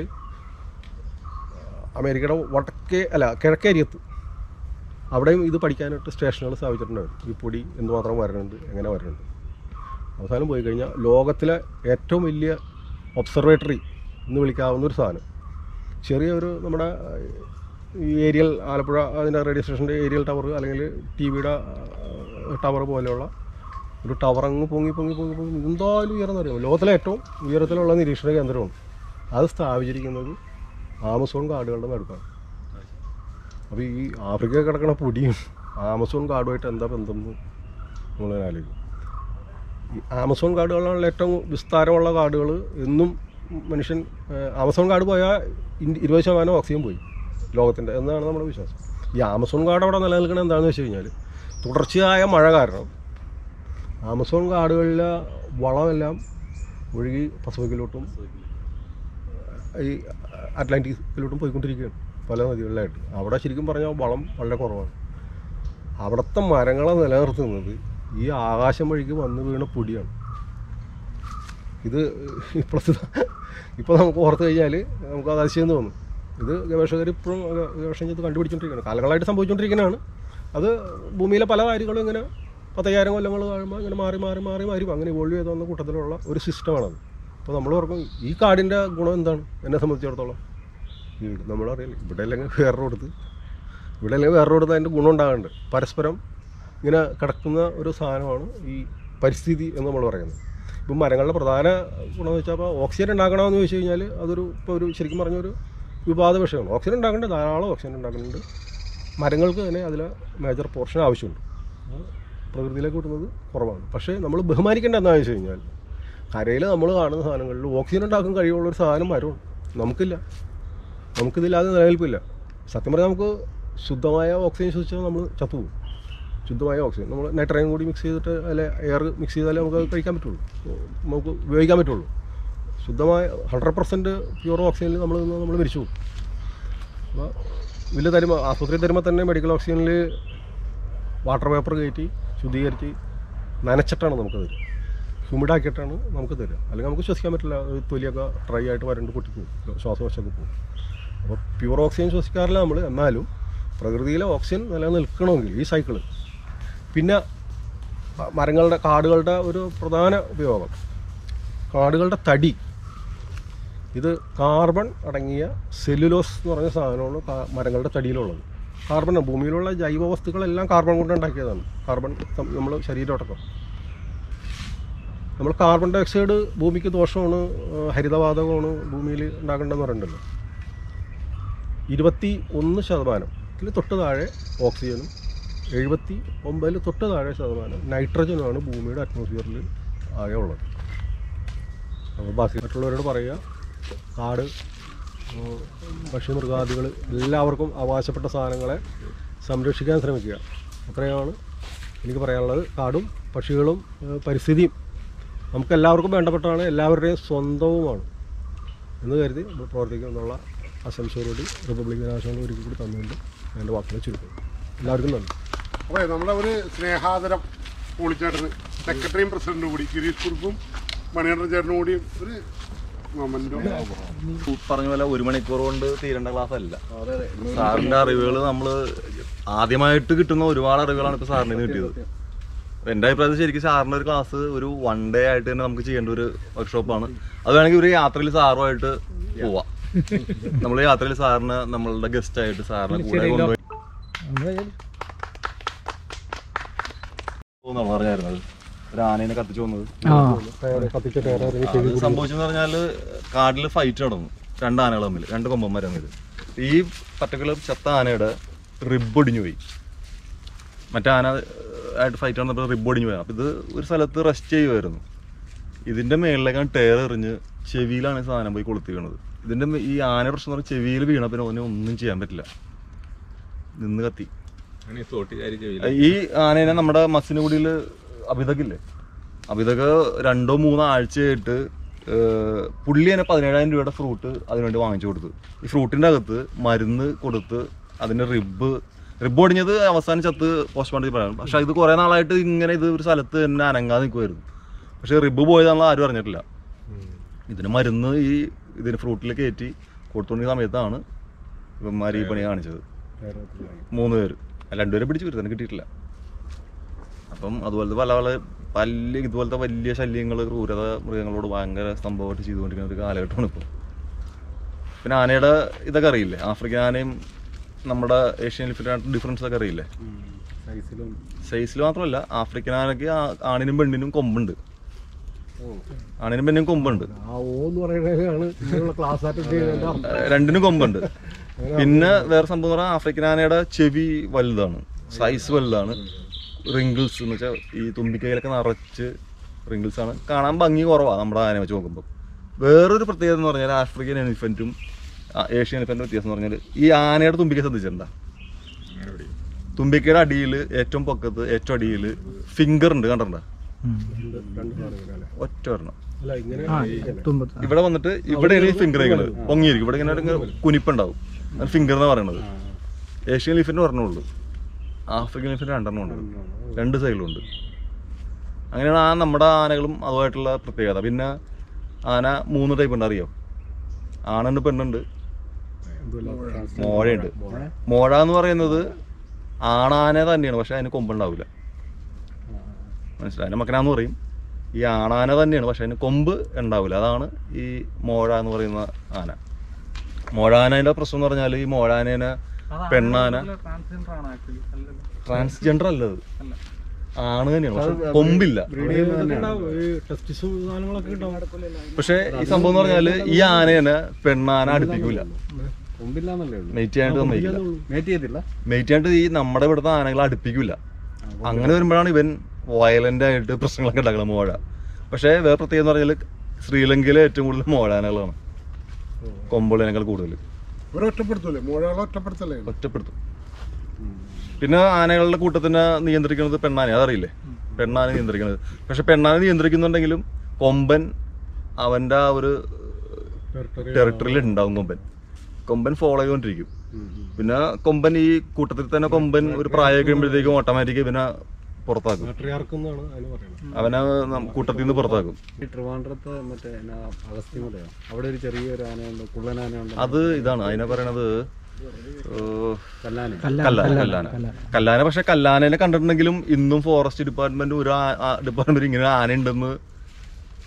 അമേരിക്കയുടെ വടക്കേ അല്ല കിഴക്കേ അരിയത്ത് അവിടെയും ഇത് പഠിക്കാനായിട്ട് സ്റ്റേഷനുകൾ സ്ഥാപിച്ചിട്ടുണ്ടായിരുന്നു ഈ പൊടി എന്തുമാത്രം വരണുണ്ട് എങ്ങനെ വരണുണ്ട് അവസാനം പോയി കഴിഞ്ഞാൽ ലോകത്തിലെ ഏറ്റവും വലിയ ഒബ്സർവേറ്ററി എന്ന് വിളിക്കാവുന്ന ഒരു സാധനം ചെറിയൊരു നമ്മുടെ ഈ ഏരിയൽ ആലപ്പുഴ അതിൻ്റെ റേഡിയോ സ്റ്റേഷൻ്റെ ഏരിയൽ ടവർ അല്ലെങ്കിൽ ടി വിയുടെ ടവർ പോലെയുള്ള ഒരു ടവർ അങ്ങ് പൊങ്ങി പൊങ്ങി പൊങ്ങി പൊങ്ങി എന്തായാലും ഉയർന്നറിയാം ലോകത്തിലെ ഏറ്റവും ഉയരത്തിലുള്ള നിരീക്ഷണ കേന്ദ്രമാണ് അത് സ്ഥാപിച്ചിരിക്കുന്നത് ആമസോൺ കാടുകളുടെ നടുക്കാണ് അപ്പോൾ ഈ ആഫ്രിക്ക കിടക്കണ പൊടിയും ആമസോൺ കാടുമായിട്ട് എന്താ ബന്ധം എന്ന് നമ്മൾ ആലോചിക്കും ഈ ആമസോൺ കാടുകളാണല്ലോ ഏറ്റവും വിസ്താരമുള്ള കാടുകൾ എന്നും മനുഷ്യൻ ഏഹ്, ആമസോൺ കാട് പോയാൽ ഇൻ- ഇരുപത് ശതമാനം ഓക്സിജൻ പോയി ലോകത്തിൻ്റെ എന്നാണ് നമ്മുടെ വിശ്വാസം ഈ ആമസോൺ കാട് അവിടെ നിലനിൽക്കുന്നത് എന്താണെന്ന് വെച്ച് കഴിഞ്ഞാൽ തുടർച്ചയായ മഴ കാരണം ആമസോൺ കാടുകളിലെ വളമെല്ലാം ഒഴുകി പസഫിക്കിലോട്ടും ഈ അറ്റ്ലാന്റിക്കിലോട്ടും പോയിക്കൊണ്ടിരിക്കുകയാണ് പല നദികളിലായിട്ട് അവിടെ ശരിക്കും പറഞ്ഞാൽ വളം വളരെ കുറവാണ് അവിടുത്തെ മരങ്ങളെ നിലനിർത്തുന്നത് ഈ ആകാശം വഴിക്ക് വന്ന് വീണ പൊടിയാണ് ഇത് ഇപ്പോഴത്തെ ഇപ്പോൾ നമുക്ക് ഓർത്ത് കഴിഞ്ഞാൽ നമുക്ക് അത് അതിശയം തോന്നും ഇത് ഗവേഷകർ ഇപ്പോഴും ഗവേഷണം ചെയ്ത് കണ്ടുപിടിച്ചുകൊണ്ടിരിക്കുകയാണ് കാലങ്ങളായിട്ട് സംഭവിച്ചുകൊണ്ടിരിക്കുന്നതാണ് അത് ഭൂമിയിലെ പല കാര്യങ്ങളും ഇങ്ങനെ പത്തയ്യായിരം കൊല്ലങ്ങൾ കഴിയുമ്പോൾ ഇങ്ങനെ മാറി മാറി മാറി മാറി അങ്ങനെ ഇവോൾവ് ചെയ്ത് വന്ന കൂട്ടത്തിലുള്ള ഒരു സിസ്റ്റമാണത് അപ്പോൾ നമ്മൾ ഓർക്കും ഈ കാടിൻ്റെ ഗുണം എന്താണ് എന്നെ സംബന്ധിച്ചിടത്തോളം ഈ നമ്മളറിയില്ല ഇവിടെ അല്ലെങ്കിൽ വേറെ കൊടുത്ത് ഇവിടെ അല്ലെങ്കിൽ വേറെ കൊടുത്ത് അതിൻ്റെ ഗുണം ഉണ്ടാകുന്നുണ്ട് പരസ്പരം ഇങ്ങനെ കിടക്കുന്ന ഒരു സാധനമാണ് ഈ പരിസ്ഥിതി എന്ന് നമ്മൾ പറയുന്നത് ഇപ്പം മരങ്ങളുടെ പ്രധാന ഗുണമെന്ന് വെച്ചാൽ അപ്പോൾ ഓക്സിജൻ ഉണ്ടാക്കണമെന്ന് ചോദിച്ചു കഴിഞ്ഞാൽ അതൊരു ഇപ്പോൾ ഒരു ശരിക്കും പറഞ്ഞൊരു വിവാദ വിഷയമാണ് ഓക്സിജൻ ഉണ്ടാക്കേണ്ടത് ധാരാളം ഓക്സിജൻ ഉണ്ടാക്കുന്നുണ്ട് മരങ്ങൾക്ക് തന്നെ അതിൽ മേജർ പോർഷൻ ആവശ്യമുണ്ട് അത് പ്രകൃതിയിലേക്ക് കിട്ടുന്നത് കുറവാണ് പക്ഷേ നമ്മൾ ബഹുമാനിക്കേണ്ട എന്താണെന്ന് വെച്ച് കഴിഞ്ഞാൽ കരയിൽ നമ്മൾ കാണുന്ന സാധനങ്ങളിൽ ഓക്സിജൻ ഉണ്ടാക്കാൻ കഴിവുള്ള ഒരു സാധനം മരമാണ് നമുക്കില്ല നമുക്കിതില്ലാതെ നിലനിൽപ്പില്ല സത്യം പറഞ്ഞാൽ നമുക്ക് ശുദ്ധമായ ഓക്സിജൻ ശ്വസിച്ചാൽ നമ്മൾ ചത്തുപോകും ശുദ്ധമായ ഓക്സിജൻ നമ്മൾ നൈട്രജൻ കൂടി മിക്സ് ചെയ്തിട്ട് അല്ലെ എയർ മിക്സ് ചെയ്താലേ നമുക്ക് അത് കഴിക്കാൻ പറ്റുള്ളൂ നമുക്ക് ഉപയോഗിക്കാൻ പറ്റുള്ളൂ ശുദ്ധമായ ഹൺഡ്രഡ് പെർസെൻറ്റ് പ്യൂർ ഓക്സിജനിൽ നമ്മൾ നിന്ന് നമ്മൾ മരിച്ചു പോകും അപ്പോൾ വലിയ തരുമ്പോൾ ആശുപത്രി തരുമ്പോൾ തന്നെ മെഡിക്കൽ ഓക്സിജനിൽ വാട്ടർ പേപ്പർ കയറ്റി ശുദ്ധീകരിച്ച് നനച്ചിട്ടാണ് നമുക്ക് തരിക ഹ്യൂമിഡാക്കിയിട്ടാണ് നമുക്ക് തരിക അല്ലെങ്കിൽ നമുക്ക് ശ്വസിക്കാൻ പറ്റില്ല അത് തൊലിയൊക്കെ ഡ്രൈ ആയിട്ട് വരണ്ട് പൊട്ടിപ്പോകും ശ്വാസകോശമൊക്കെ പോകും അപ്പോൾ പ്യൂർ ഓക്സിജൻ ശ്വസിക്കാറില്ല നമ്മൾ എന്നാലും പ്രകൃതിയിലെ ഓക്സിജൻ നിലനിൽക്കണമെങ്കിൽ ഈ സൈക്കിള് പിന്നെ മ- മരങ്ങളുടെ കാടുകളുടെ ഒരു പ്രധാന ഉപയോഗം കാടുകളുടെ തടി ഇത് കാർബൺ അടങ്ങിയ സെല്ലുലോസ് എന്ന് പറഞ്ഞ സാധനമാണ് കാ- മരങ്ങളുടെ തടിയിലുള്ളത് കാർബൺ ഭൂമിയിലുള്ള ജൈവ വസ്തുക്കളെല്ലാം കാർബൺ കൊണ്ട് ഉണ്ടാക്കിയതാണ് കാർബൺ നമ്മൾ ശരീരമടക്കം നമ്മൾ കാർബൺ ഡൈ ഓക്സൈഡ് ഭൂമിക്ക് ദോഷമാണ് ആ, ഹരിതവാതകമാണ് ഭൂമിയിൽ ഉണ്ടാക്കേണ്ടതെന്ന് പറയുന്നുണ്ടല്ലോ ഇരുപത്തി ഒന്ന് ശതമാനം ഇതിൽ തൊട്ട് താഴെ ഓക്സിജനും എഴുപത്തി ഒമ്പതിൽ തൊട്ട് താഴെ ശതമാനം നൈട്രജനുമാണ് ഭൂമിയുടെ അറ്റ്മോസ്ഫിയറിൽ ആകെ ഉള്ളത് അപ്പോൾ ബാക്കി മറ്റുള്ളവരോട് പറയുക കാട് ഉം, പക്ഷിമൃഗാദികൾ എല്ലാവർക്കും അവകാശപ്പെട്ട സാധനങ്ങളെ സംരക്ഷിക്കാൻ ശ്രമിക്കുക അത്രയാണ് എനിക്ക് പറയാനുള്ളത് കാടും പക്ഷികളും ഏഹ്, പരിസ്ഥിതിയും നമുക്ക് എല്ലാവർക്കും വേണ്ടപ്പെട്ടതാണ് എല്ലാവരുടെയും സ്വന്തവുമാണ് എന്ന് കരുതി നമ്മൾ പ്രവർത്തിക്കും എന്നുള്ള ആശംസയോടുകൂടി റിപ്പബ്ലിക് ദിനാശംസകൾ ഒരിക്കൽ കൂടി തന്നുകൊണ്ട് ഞാൻ എൻ്റെ വാക്കുകളെ ചുരുക്കും എല്ലാവർക്കും നന്ദി അപ്പോൾ നമ്മുടെ ഒരു സ്നേഹാദരം പൊളിച്ചേട്ടന് സെക്രട്ടറിയും പ്രസിഡന്റും കൂടി ഗിരീഷ് കുറുപ്പും മണികണ്ഠൻ ചേട്ടനും കൂടി ഒരു മൊമെന്റോ പറഞ്ഞ പോലെ ഒരു മണിക്കൂർ കൊണ്ട് തീരേണ്ട ക്ലാസ് അല്ല സാറിന്റെ അറിവുകൾ നമ്മൾ ആദ്യമായിട്ട് കിട്ടുന്ന ഒരുപാട് അറിവുകളാണ് ഇപ്പൊ സാറിന് കിട്ടിയത് അപ്പൊ എന്റെ അഭിപ്രായത്തിൽ ശരിക്കും സാറിന്റെ ഒരു ക്ലാസ് ഒരു വൺ ഡേ ആയിട്ട് തന്നെ നമുക്ക് ചെയ്യേണ്ട ഒരു വർക്ക്ഷോപ്പാണ് അത് വേണമെങ്കിൽ ഒരു യാത്രയിൽ സാറുമായിട്ട് പോവാം നമ്മൾ യാത്രയിൽ സാറിന് നമ്മളുടെ ഗസ്റ്റ് ആയിട്ട് സാറിനെ കൂടെ കൊണ്ടുപോയി പോകുന്നാണ് പറഞ്ഞായിരുന്നത് ഒരു ആനേനെ കത്തിച്ചു വന്നത് കത്തിച്ച ടയർ ഇറങ്ങി അത് സംഭവിച്ചെന്ന് പറഞ്ഞാല് കാട്ടിൽ ഫൈറ്റ് നടന്നു രണ്ട് ആനകൾ തമ്മിൽ രണ്ട് കൊമ്പന്മാർ തമ്മിൽ ഈ പർട്ടിക്കുലർ ചത്ത ആനയുടെ റിബ് ഒടിഞ്ഞു പോയി മറ്റേ ആന ഏഹ്, ആയിട്ട് ഫൈറ്റ് നടന്നപ്പോൾ റിബ് ഒടിഞ്ഞു പോയി അപ്പം ഇത് ഒരു സ്ഥലത്ത് റെസ്റ്റ് ചെയ്യുമായിരുന്നു ഇതിന്റെ മേളിലേക്കാണ് ടയർ എറിഞ്ഞ് ചെവിയിലാണ് ഈ സാധനം പോയി കൊളുത്തി വീണത് ഇതിന്റെ മേ- ഈ ആന പ്രശ്നം എന്ന് പറഞ്ഞാൽ ചെവിയിൽ വീണ പിന്നെ ഓനെ ഒന്നും ചെയ്യാൻ പറ്റില്ല നിന്ന് കത്തി ഈ ആനേനെ നമ്മുടെ മസിനുകുടിയിൽ അഭിതകില്ലേ അഭിതക രണ്ടോ മൂന്നോ ആഴ്ചയായിട്ട് ഏഹ്, പുള്ളി തന്നെ പതിനേഴായിരം രൂപയുടെ ഫ്രൂട്ട് അതിനുവേണ്ടി വാങ്ങിച്ചു കൊടുത്തു ഈ ഫ്രൂട്ടിൻ്റെ അകത്ത് മരുന്ന് കൊടുത്ത് അതിൻ്റെ റിബ് റിബ് ഒടിഞ്ഞത് അവസാനം ചത്ത് പോസ്റ്റ്മോർട്ടം പറയാം പക്ഷെ ഇത് കുറേ നാളായിട്ട് ഇങ്ങനെ ഇത് ഒരു സ്ഥലത്ത് തന്നെ അനങ്ങാതെ നിൽക്കുമായിരുന്നു പക്ഷെ റിബ് പോയതാണെന്ന് ആരും അറിഞ്ഞിട്ടില്ല ഇതിന് മരുന്ന് ഈ ഇതിന് ഫ്രൂട്ടിൽ കയറ്റി കൊടുത്തുകൊണ്ടിരുന്ന സമയത്താണ് ഇവന്മാർ ഈ പണി കാണിച്ചത് മൂന്ന് പേര് അല്ല രണ്ടുപേരെ പിടിച്ചു വരുത്താൻ കിട്ടിയിട്ടില്ല അപ്പം അതുപോലത്തെ പല പല വലിയ ഇതുപോലത്തെ വലിയ ശല്യങ്ങൾ ക്രൂരത മൃഗങ്ങളോട് ഭയങ്കര സംഭവമായിട്ട് ചെയ്തുകൊണ്ടിരിക്കുന്ന ഒരു കാലഘട്ടമാണ് ഇപ്പോൾ പിന്നെ ആനയുടെ ഇതൊക്കെ അറിയില്ലേ ആഫ്രിക്കൻ ആനയും നമ്മുടെ ഏഷ്യൻ എലിഫന്റ് ഡിഫറൻസ് ഒക്കെ അറിയില്ലേ സൈസിൽ മാത്രമല്ല ആഫ്രിക്കൻ ആനയ്ക്ക് ആ- ആണിനും പെണ്ണിനും കൊമ്പുണ്ട് ആണിനും പെണ്ണിനും കൊമ്പുണ്ട് ആ ഓ എന്ന് പറയുന്നതാണ് ഇങ്ങനെയുള്ള ക്ലാസ് അറ്റൻഡ് ചെയ്യുന്നതിന്റെ അർത്ഥം ഏഹ് രണ്ടിനും കൊമ്പുണ്ട് പിന്നെ വേറെ സംഭവം എന്ന് പറഞ്ഞാൽ ആഫ്രിക്കൻ ആനയുടെ ചെവി വലുതാണ് സൈസ് വലുതാണ് റിങ്കിൾസ് എന്ന് വെച്ചാൽ ഈ തുമ്പിക്കൈയിലൊക്കെ നിറച്ച് റിങ്കിൾസ് ആണ് കാണാൻ ഭംഗി കുറവാണ് നമ്മുടെ ആനയെ വെച്ച് നോക്കുമ്പോൾ വേറൊരു പ്രത്യേകത എന്ന് പറഞ്ഞാൽ ആഫ്രിക്കൻ എലിഫൻറ്റും ഏഷ്യൻ എലിഫൻറ്റും വ്യത്യാസം എന്ന് പറഞ്ഞാൽ ഈ ആനയുടെ തുമ്പിക്കൈ ശ്രദ്ധിച്ചിട്ടുണ്ടോ തുമ്പിക്കൈയുടെ അടിയിൽ ഏറ്റവും പൊക്കത്ത് ഏറ്റവും അടിയിൽ ഫിംഗർ ഉണ്ട് കണ്ടിട്ടുണ്ടോ രണ്ട് സാധനങ്ങൾ അല്ലേ ഒറ്റ ഒരെണ്ണം അല്ല ഇങ്ങനെ തുമ്പത്ത് ഇവിടെ വന്നിട്ട് ഇവിടെയാണ് ഈ ഫിംഗർ ഇരിക്കുന്നത് പൊങ്ങിയിരിക്കും ഇവിടെ ഇങ്ങനെ ഇങ്ങനെ കുനിപ്പുണ്ടാവും അത് ഫിംഗർ എന്ന് പറയണത് ഏഷ്യൻ ലിഫിന് ഒരെണ്ണമുള്ളൂ ആഫ്രിക്കൻ ലിഫിന് രണ്ടെണ്ണം ഉണ്ട് രണ്ട് സൈഡിലും ഉണ്ട് അങ്ങനെയാണ് ആ നമ്മുടെ ആനകളും അതുമായിട്ടുള്ള പ്രത്യേകത പിന്നെ ആന മൂന്ന് ടൈപ്പ് ഉണ്ട് അറിയോ ആണുണ്ട് പെണ്ണുണ്ട് മോഴയുണ്ട് മോഴ എന്ന് പറയുന്നത് ആണാന തന്നെയാണ് പക്ഷെ അതിന് കൊമ്പുണ്ടാവില്ല മനസ്സിലായി അതിന് മക്കനാന്ന് പറയും ഈ ആണാന തന്നെയാണ് പക്ഷെ അതിന് കൊമ്പ് ഉണ്ടാവില്ല അതാണ് ഈ മോഴ എന്ന് പറയുന്ന ആന മോഴാനയുടെ പ്രശ്നം എന്ന് പറഞ്ഞാൽ ഈ മോഴാനേനെ പെണ്ണാന ട്രാൻസ്ജെൻഡർ അല്ലത് ആണ് തന്നെയാണ് പക്ഷെ കൊമ്പില്ല ഈ ടെസ്റ്റിസും സാധനങ്ങളൊക്കെ ഉണ്ടാവും പക്ഷെ ഈ സംഭവം എന്ന് പറഞ്ഞാൽ ഈ ആനേനെ പെണ്ണാന അടുപ്പിക്കൂല കൊമ്പില്ലാന്നല്ലേ ഉള്ളൂ മെയ്റ്റ് ചെയ്യാനായിട്ട് സമ്മതിക്കില്ല മേറ്റ് ചെയ്തില്ല മെയ്റ്റ് ചെയ്യാനായിട്ട് ഈ നമ്മുടെ ഇവിടുത്തെ ആനകളെ അടുപ്പിക്കില്ല അങ്ങനെ വരുമ്പോഴാണ് ഇവൻ വയലന്റ് ആയിട്ട് പ്രശ്നങ്ങളൊക്കെ ഉണ്ടാക്കുന്നത് മോഴ പക്ഷേ വേറെ പ്രത്യേകത എന്ന് പറഞ്ഞാൽ ശ്രീലങ്കയിലെ ഏറ്റവും കൂടുതൽ മോഴാനകളാണ് കൊമ്പുള്ളതിനേക്കാൾ കൂടുതൽ ഇവരെ ഒറ്റപ്പെടുത്തൂലേ മോഴകളെ ഒറ്റപ്പെടുത്തല്ലേ ഒറ്റപ്പെടുത്തും പിന്നെ ആനകളുടെ കൂട്ടത്തിനെ നിയന്ത്രിക്കുന്നത് പെണ്ണാന അതറിയില്ലേ പെണ്ണാനെ നിയന്ത്രിക്കുന്നത് പക്ഷെ പെണ്ണാനെ നിയന്ത്രിക്കുന്നുണ്ടെങ്കിലും കൊമ്പൻ അവന്റെ ആ ഒരു ടെറിട്ടറിയിൽ ഉണ്ടാവും കൊമ്പൻ കൊമ്പൻ ഫോളോ ചെയ്തുകൊണ്ടിരിക്കും പിന്നെ കൊമ്പൻ ഈ കൂട്ടത്തിൽ തന്നെ കൊമ്പൻ ഒരു പ്രായം കഴിയുമ്പോഴത്തേക്കും ഓട്ടോമാറ്റിക് ഇവനെ പുറത്താക്കും പാട്രിയാർക്കെന്നാണ് അതിന് പറയുന്നത് അവനെ നം- കൂട്ടത്തിൽ നിന്ന് പുറത്താക്കും ഈ ട്രിവാൻഡ്രത്ത് മറ്റേ എന്നാ അഗസ്ത്യമലയോ അവിടെ ഒരു ചെറിയൊരു ആനയുണ്ട് കുള്ളൻ ആനയുണ്ട് അത് ഇതാണ് അതിനെ പറയണത് ഏഹ്, കല്ലാന് കല്ലാന കല്ലാന കല്ലാന പക്ഷെ കല്ലാനനെ കണ്ടിട്ടുണ്ടെങ്കിലും ഇന്നും ഫോറസ്റ്റ് ഡിപ്പാർട്ട്മെന്റ് ഒരു ഡിപ്പാർട്ട്മെന്റ് ഇങ്ങനെ ആന ഉണ്ടെന്ന്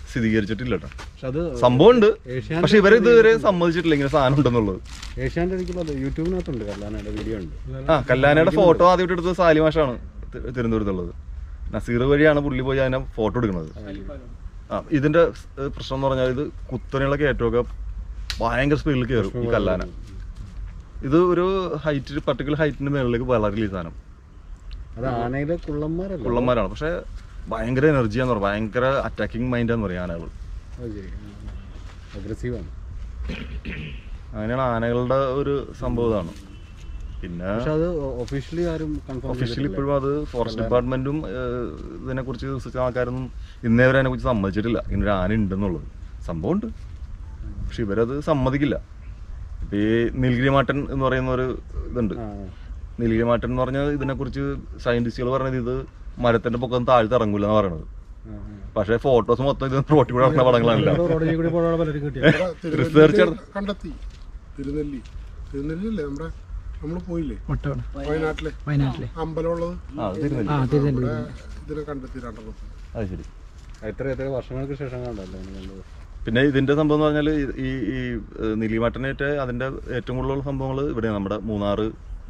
സ്ഥിരീകരിച്ചിട്ടില്ല കേട്ടോ പക്ഷെ അത് സംഭവം ഉണ്ട് ഏഷ്യാനെറ്റ് പക്ഷെ ഇവർ ഇതുവരെ സമ്മതിച്ചിട്ടില്ല ഇങ്ങനെ സാധനം ഉണ്ടെന്നുള്ളത് ഏഷ്യാൻ്റെ എനിക്കുള്ള യൂട്യൂബിനകത്തുണ്ട് കല്ലാനയുടെ വീഡിയോ ഉണ്ട് ആ കല്ലാനയുടെ ഫോട്ടോ ആദ്യമായിട്ട് എടുത്തത് സാലിമാഷാണ് തി- തിരുവനന്തപുരത്തുള്ളത് നസീർ വഴിയാണ് പുള്ളി പോയി അതിനെ ഫോട്ടോ എടുക്കുന്നത് ആ ഇതിന്റെ സ് പ്രശ്നം എന്ന് പറഞ്ഞാൽ ഇത് കുത്തനെയുള്ള കയറ്റമൊക്കെ ഭയങ്കര സ്പീഡിൽ കയറും ഈ കല്ലാന ഇത് ഒരു ഹൈറ്റ് പർട്ടിക്കുലർ ഹൈറ്റിന്റെ മുകളിലേക്ക് വളരില്ല ഈ സാധനം അത് ആനയിലെ കുള്ളന്മാരല്ല കുള്ളന്മാരാണ് പക്ഷെ ഭയങ്കര എനർജിയാന്ന് പറയും ഭയങ്കര അറ്റാക്കിംഗ് മൈൻഡാന്ന് പറയും ആനകൾ അത് ശരി അഗ്രസീവാണ് അങ്ങനെയാണ് ആനകളുടെ ഒരു സംഭവം ഇതാണ് പിന്നെ പക്ഷെ അത് ഒഫീഷ്യലി ആരും കൺഫേം ഒഫീഷ്യലി ഇപ്പോഴും അത് ഫോറസ്റ്റ് ഡിപ്പാർട്ട്മെന്റും ഇതിനെ കുറിച്ച് റിസർച്ച് ആൾക്കാരൊന്നും ഇന്നേ വരെ അതിനെ കുറിച്ച് സമ്മതിച്ചിട്ടില്ല ഇങ്ങനെ ഒരു ആന ഉണ്ടെന്നുള്ളത് സംഭവം ഉണ്ട് പക്ഷെ ഇവരത് സമ്മതിക്കില്ല ഇപ്പൊ ഈ നീലഗിരി മാട്ടൻ എന്ന് പറയുന്ന ഒരു ഇതുണ്ട് നീലഗിരി മാട്ടൻ എന്ന് പറഞ്ഞാൽ ഇതിനെക്കുറിച്ച് സയന്റിസ്റ്റുകൾ പറഞ്ഞത് ഇത് മരത്തിന്റെ പൊക്കം താഴ്ത്ത് ഇറങ്ങൂല എന്ന് പറയണത് പക്ഷേ ഫോട്ടോസ് മൊത്തം ഇത് റോട്ടിൽ കൂടെ നടക്കുന്ന പടങ്ങളാണല്ലോ ഇവിടെ Research തിരുനെല്ലി കണ്ടെത്തി തിരുനെല്ലി തിരുനെല്ലി അല്ലേ നമ്മുടെ നമ്മൾ പോയില്ലേ മുട്ടോണ് വയനാട്ടിലെ വയനാട്ടിലെ അമ്പലമുള്ളത് ആ അത് തിരുനെല്ലി. ആ തിരുനെല്ലി ഇവിടെ ഇതിനെ കണ്ടെത്തി രണ്ടെണ്ണം അത് ശരി എത്ര എത്ര വർഷങ്ങൾക്ക് ശേഷം കണ്ടല്ലോ അതിനെ കണ്ടത് പിന്നെ ഇതിന്റെ സംഭവം എന്ന് പറഞ്ഞാൽ ഈ ഈ ഏഹ്, നീലിമാട്ടനേറ്റ അതിന്റെ ഏറ്റവും കൂടുതലുള്ള സംഭവങ്ങൾ ഇവിടെ നമ്മുടെ മൂന്നാറ്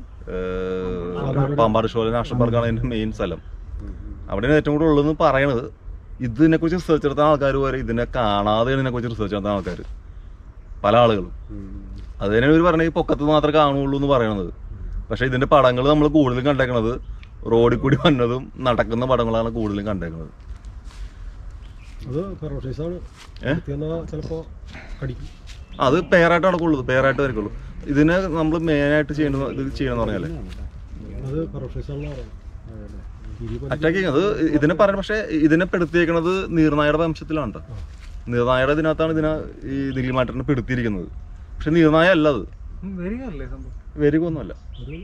ഏഹ്, പാമ്പാട് ഷോല നാഷണൽ പാർക്കാണ് അതിന്റെ മെയിൻ സ്ഥലം അവിടെയാണ് ഏറ്റവും കൂടുതൽ ഉള്ളതെന്ന് പറയണത് ഇതിനെ കുറിച്ച് റിസർച്ച് നടത്താൻ ആൾക്കാർ വരെ ഇതിനെ കാണാതെ ഇതിനെ കുറിച്ച് റിസർച്ച് നടത്താൻ ആൾക്കാർ പല ആളുകളും അത് തന്നെ ഇവർ പറഞ്ഞ ഈ പൊക്കത്ത് മാത്രമേ കാണുള്ളൂ എന്ന് പറയണത് പക്ഷെ ഇതിന്റെ പടങ്ങൾ നമ്മൾ കൂടുതലും കണ്ടേക്കണത് റോഡിൽ കൂടി വന്നതും നടക്കുന്ന പടങ്ങളാണ് കൂടുതലും കണ്ടേക്കണത് അത് ഫെറോഷീസാണ് ഏ? ചിലപ്പോ കടിക്കും അത് പെയറായിട്ട് നടക്കുള്ളൂ പെയറായിട്ട് വരക്കുള്ളൂ ഇതിനെ നമ്മൾ മെയിനായിട്ട് ചെയ്യണമെന്ന് ഇത് ചെയ്യണമെന്ന് പറഞ്ഞാലേ അത് ഫെറോഷീസാണെന്ന് പറയുന്നത് അറ്റാക്ക് അത് ഇതിനെ പറയാൻ പക്ഷേ ഇതിനെ പെടുത്തിയേക്കണത് നീർനായയുടെ വംശത്തിലാണ് ട്ടോ. നീർനായയുടെ ഇതിനകത്താണ് ഇതിനെ ഈ ദില്ലിമാറ്ററിനെ പെടുത്തിയിരിക്കുന്നത് പക്ഷെ നീർനായ അല്ല അത് വെരികൊന്നുമല്ല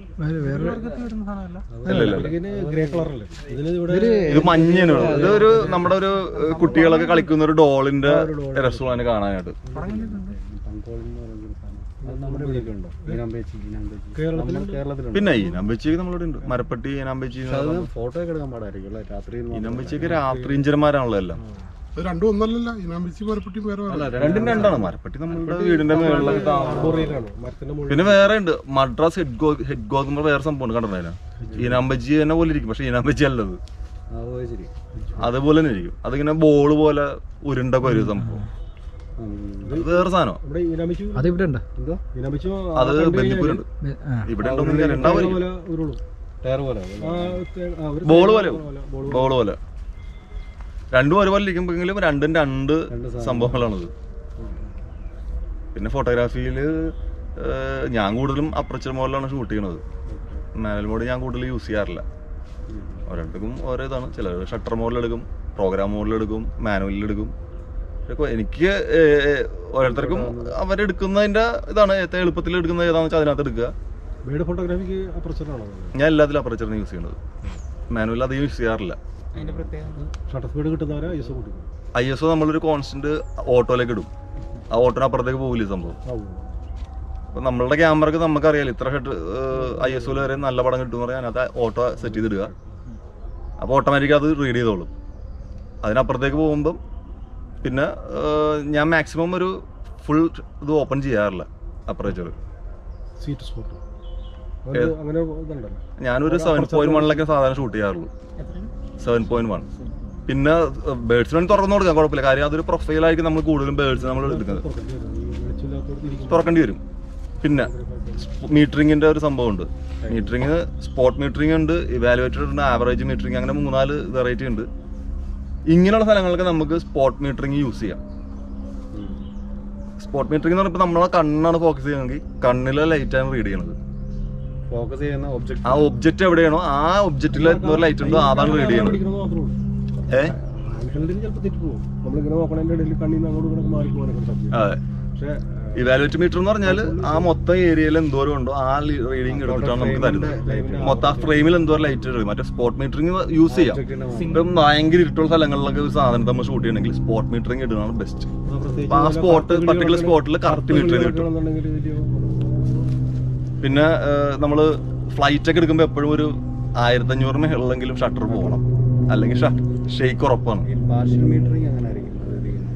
ഇല്ല ഇല്ല ഇല്ല ഇതിന് ഗ്രേ കളറല്ലേ ഇതിന് ഇവിടെ ഇത് മഞ്ഞാണ് ഇതൊരു നമ്മുടെ ഒരു ഏഹ്, കുട്ടികളൊക്കെ കളിക്കുന്ന ഒരു ഡോളിന്റെ രസമാണ് കാണാനായിട്ട് പങ്കോൾ എന്ന് പറയുന്ന ഒരു സാധനം അത് നമ്മുടെ ഇവിടെയൊക്കെ ഉണ്ടോ ഈനാമ്പേച്ചി ഈനാമ്പേച്ചി കേരളത്തിലുണ്ട്. നമ്മുടെ കേരളത്തിലുണ്ട് പിന്നെ ഈനാമ്പേച്ചി നമ്മളിവിടെ ഉണ്ട് മരപ്പട്ടി ഈനാമ്പേച്ചി പക്ഷെ അത് ഫോട്ടോ ഒക്കെ എടുക്കാൻ പാടായിരിക്കും അല്ലേ രാത്രി ഈനാമ്പേച്ചിയൊക്കെ രാത്രി ഇഞ്ചന്മാരാണല്ലോ എല്ലാം അത് രണ്ടും ഒന്നല്ലല്ല ഇനാമ്പിച്ചി മരപ്പെട്ടി വേറെ വേറെ രണ്ടും രണ്ടാണ് മരപ്പട്ടി നമ്മളുടെ വീടിന്റെ മുകളിലൊക്കെ താമസം കൊറിയയിലാണ് മരത്തിന്റെ മുകളിൽ പിന്നെ വേറെ ഉണ്ട് Madras hedgehog hedgehog എന്ന് പറഞ്ഞ വേറെ സംഭവം കണ്ടിട്ടുണ്ടായിരുന്നു ഈനാമ്പജി തന്നെ പോലെ ഇരിക്കും പക്ഷെ ഈനാമ്പജി അല്ലത് ആ ഓ ശരി അതുപോലെ തന്നെ ഇരിക്കും അതിങ്ങനെ ബോള് പോലെ ഉരുണ്ടൊക്കെ ഒരു സംഭവം അത് വേറെ സാധനം ഇവിടെ ഈനാമിച്ചു അത് ഇവിടെ ഉണ്ട് എന്തോ ഈനാമിച്ചു അത് ബന്ദിപ്പൂരുണ്ട് ഇവിടെ ഉണ്ടോന്ന് ഞാൻ ഉണ്ടാവും പോലെ ഉരുളും ടയർ പോലെ ആ, തെ- ആ, ഒരു ബോള് പോലെ ബോള് ബോള് പോലെ രണ്ടും ഒരുപോലെ ഇരിക്കുമ്പോഴെങ്കിലും രണ്ടും രണ്ട് രണ്ട് സാധനം. സംഭവങ്ങളാണിത് പിന്നെ ഫോട്ടോഗ്രാഫിയിൽ ഞാൻ കൂടുതലും അപ്രച്ചർ മോഡിലാണ് ഷൂട്ട് ചെയ്യണത് മാനുവൽ മോഡ് ഞാൻ കൂടുതൽ യൂസ് ചെയ്യാറില്ല ഓരോരുത്തർക്കും ഓരോ ഇതാണ് ചിലർ ഷട്ടർ മോഡിലെടുക്കും പ്രോഗ്രാം മോഡിലെടുക്കും മാനുവലിലെടുക്കും പക്ഷെ എനിക്ക് ഏഹ്, ഓരോരുത്തർക്കും അവരെടുക്കുന്നതിന്റെ ഇതാണ് ഏറ്റവും എളുപ്പത്തിൽ എടുക്കുന്നത് ഏതാണെന്ന് വെച്ചാൽ അതിനകത്ത് എടുക്കുക വീട് ഫോട്ടോഗ്രാഫിക്ക് അപ്രച്ചറാണോ ഞാൻ എല്ലാത്തിലും അപ്പറച്ചറിന് യൂസ് ചെയ്യുന്നത് മാനുവൽ അധികം യൂസ് ചെയ്യാറില്ല ഷട്ടർ സ്പീഡ് കിട്ടുന്നവരെ ഐ എസ് കൊടുക്കും ഐ എസ് ഒ നമ്മളൊരു കോൺസ്റ്റന്റ് ഓട്ടോയിലേക്ക് ഇടും ആ ഓട്ടോന് അപ്പുറത്തേക്ക് പോകില്ല ഈ സംഭവം ആ, അപ്പൊ നമ്മളുടെ ക്യാമറക്ക് നമുക്കറിയാലോ ഇത്ര ഹെഡ് ഐ എസ് ഒയിൽ വരെ നല്ല പടം കിട്ടും പറയാൻ അതിനകത്ത് ഓട്ടോ സെറ്റ് ചെയ്തിടുക അപ്പോൾ ഓട്ടോമാറ്റിക് അത് റീഡ് ചെയ്തോളും അതിനപ്പുറത്തേക്ക് പോകുമ്പം പിന്നെ ഏഹ്, ഞാൻ മാക്സിമം ഒരു ഫുൾ ഇത് ഓപ്പൺ ചെയ്യാറില്ല അപ്പറേച്ചർ സീറ്റ് സ്പോട്ട് ഏത്? അങ്ങനെ ഇതുണ്ടല്ലോ ഞാനൊരു സെവൻ പോയിന്റ് വണ്ണിലൊക്കെ സാധാരണ ഷൂട്ട് ചെയ്യാറുള്ളൂ സെവൻ പോയിന്റ് വൺ പിന്നെ ബേഡ്സിന് വേണ്ടി തുറന്നു കൊടുക്കാം കുഴപ്പമില്ല കാര്യം അതൊരു പ്രൊഫൈലായിരിക്കും നമ്മൾ കൂടുതലും ബേഡ്സ് നമ്മൾ എടുക്കുന്നത് തുറക്കേണ്ടി വരും. ഈ വെളിച്ചമില്ലാത്തടത്ത് ഇരിക്കും തുറക്കേണ്ടി വരും പിന്നെ മീറ്ററിങ്ങിന്റെ ഒരു സംഭവമുണ്ട് മീറ്ററിങ് സ്പോട്ട് മീറ്ററിംഗ് ഉണ്ട് ഇവാലുവേറ്റഡ് ഉണ്ട് ആവറേജ് മീറ്ററിംഗ് അങ്ങനെ മൂന്നാല് വെറൈറ്റി ഉണ്ട് ഇങ്ങനെയുള്ള സ്ഥലങ്ങൾക്ക് നമുക്ക് സ്പോട്ട് മീറ്ററിംഗ് യൂസ് ചെയ്യാം സ്പോട്ട് മീറ്ററിംഗ് എന്ന് പറയുമ്പോൾ നമ്മളെ കണ്ണാണ് ഫോക്കസ് ചെയ്യുന്നതെങ്കിൽ കണ്ണിലെ ലൈറ്റാണ് റീഡ് ചെയ്യണത് ഫോക്കസ് ചെയ്യുന്ന ഒബ്ജക്ട് ആ ഒബ്ജക്റ്റ് എവിടെയാണോ ആ ഒബ്ജക്റ്റിൽ എന്തോ ലൈറ്റ് ഉണ്ടോ അതാണ് റീഡ് ചെയ്യണത് പിടിക്കണമെന്ന് മാത്രമേ ഉള്ളൂ ഏഹ് ആവശ്യമുണ്ടെങ്കിൽ ചിലപ്പോൾ തെറ്റി പോകും നമ്മളിങ്ങനെ നോക്കണതിൻ്റെ ഇടയിൽ കണ്ണിന്ന് അങ്ങോട്ട് ഇങ്ങോട്ട് മാറി പോകാനൊക്കെ സാധ്യത അതെ പക്ഷേ ഇവാലുവേറ്റ് മീറ്റർ എന്ന് പറഞ്ഞാൽ ആ മൊത്തം ഏരിയയിൽ എന്തോരം ഉണ്ടോ ആ റീഡിങ് എടുത്തിട്ടാണ് നമുക്ക് തരുന്നത് മൊത്തം ആ ഫ്രെയിമിൽ എന്തോരം ലൈറ്റ് ഇടും മറ്റേ സ്പോട്ട് മീറ്ററിംഗ് യൂസ് ചെയ്യാം ഇപ്പം ഭയങ്കര ഇരുട്ടുള്ള സ്ഥലങ്ങളിലൊക്കെ ഒരു സാധനം നമ്മൾ ഷൂട്ട് ചെയ്യണമെങ്കിൽ സ്പോട്ട് മീറ്ററിംഗ് ഇടുന്നതാണ് ബെസ്റ്റ് ആ പ്രത്യേകിച്ച് അപ്പൊ ആ സ്പോട്ട് പർട്ടിക്കുലർ സ്പോട്ടിൽ കറക്റ്റ് മീറ്റർ ചെയ്ത് കിട്ടും ആണെന്നുണ്ടെങ്കിൽ വലിയ പിന്നെ നമ്മൾ ഫ്ലൈറ്റ് ഒക്കെ എടുക്കുമ്പോൾ എപ്പോഴും ഒരു ആയിരത്തഞ്ഞൂറ് മേളിലെങ്കിലും ഷട്ടർ പോകണം അല്ലെങ്കിൽ ഷേക്ക് ഉറപ്പാണ് പാർഷ്യൽ മീറ്ററിങ് അങ്ങനെ ആയിരിക്കും അത് ചെയ്യുന്നത്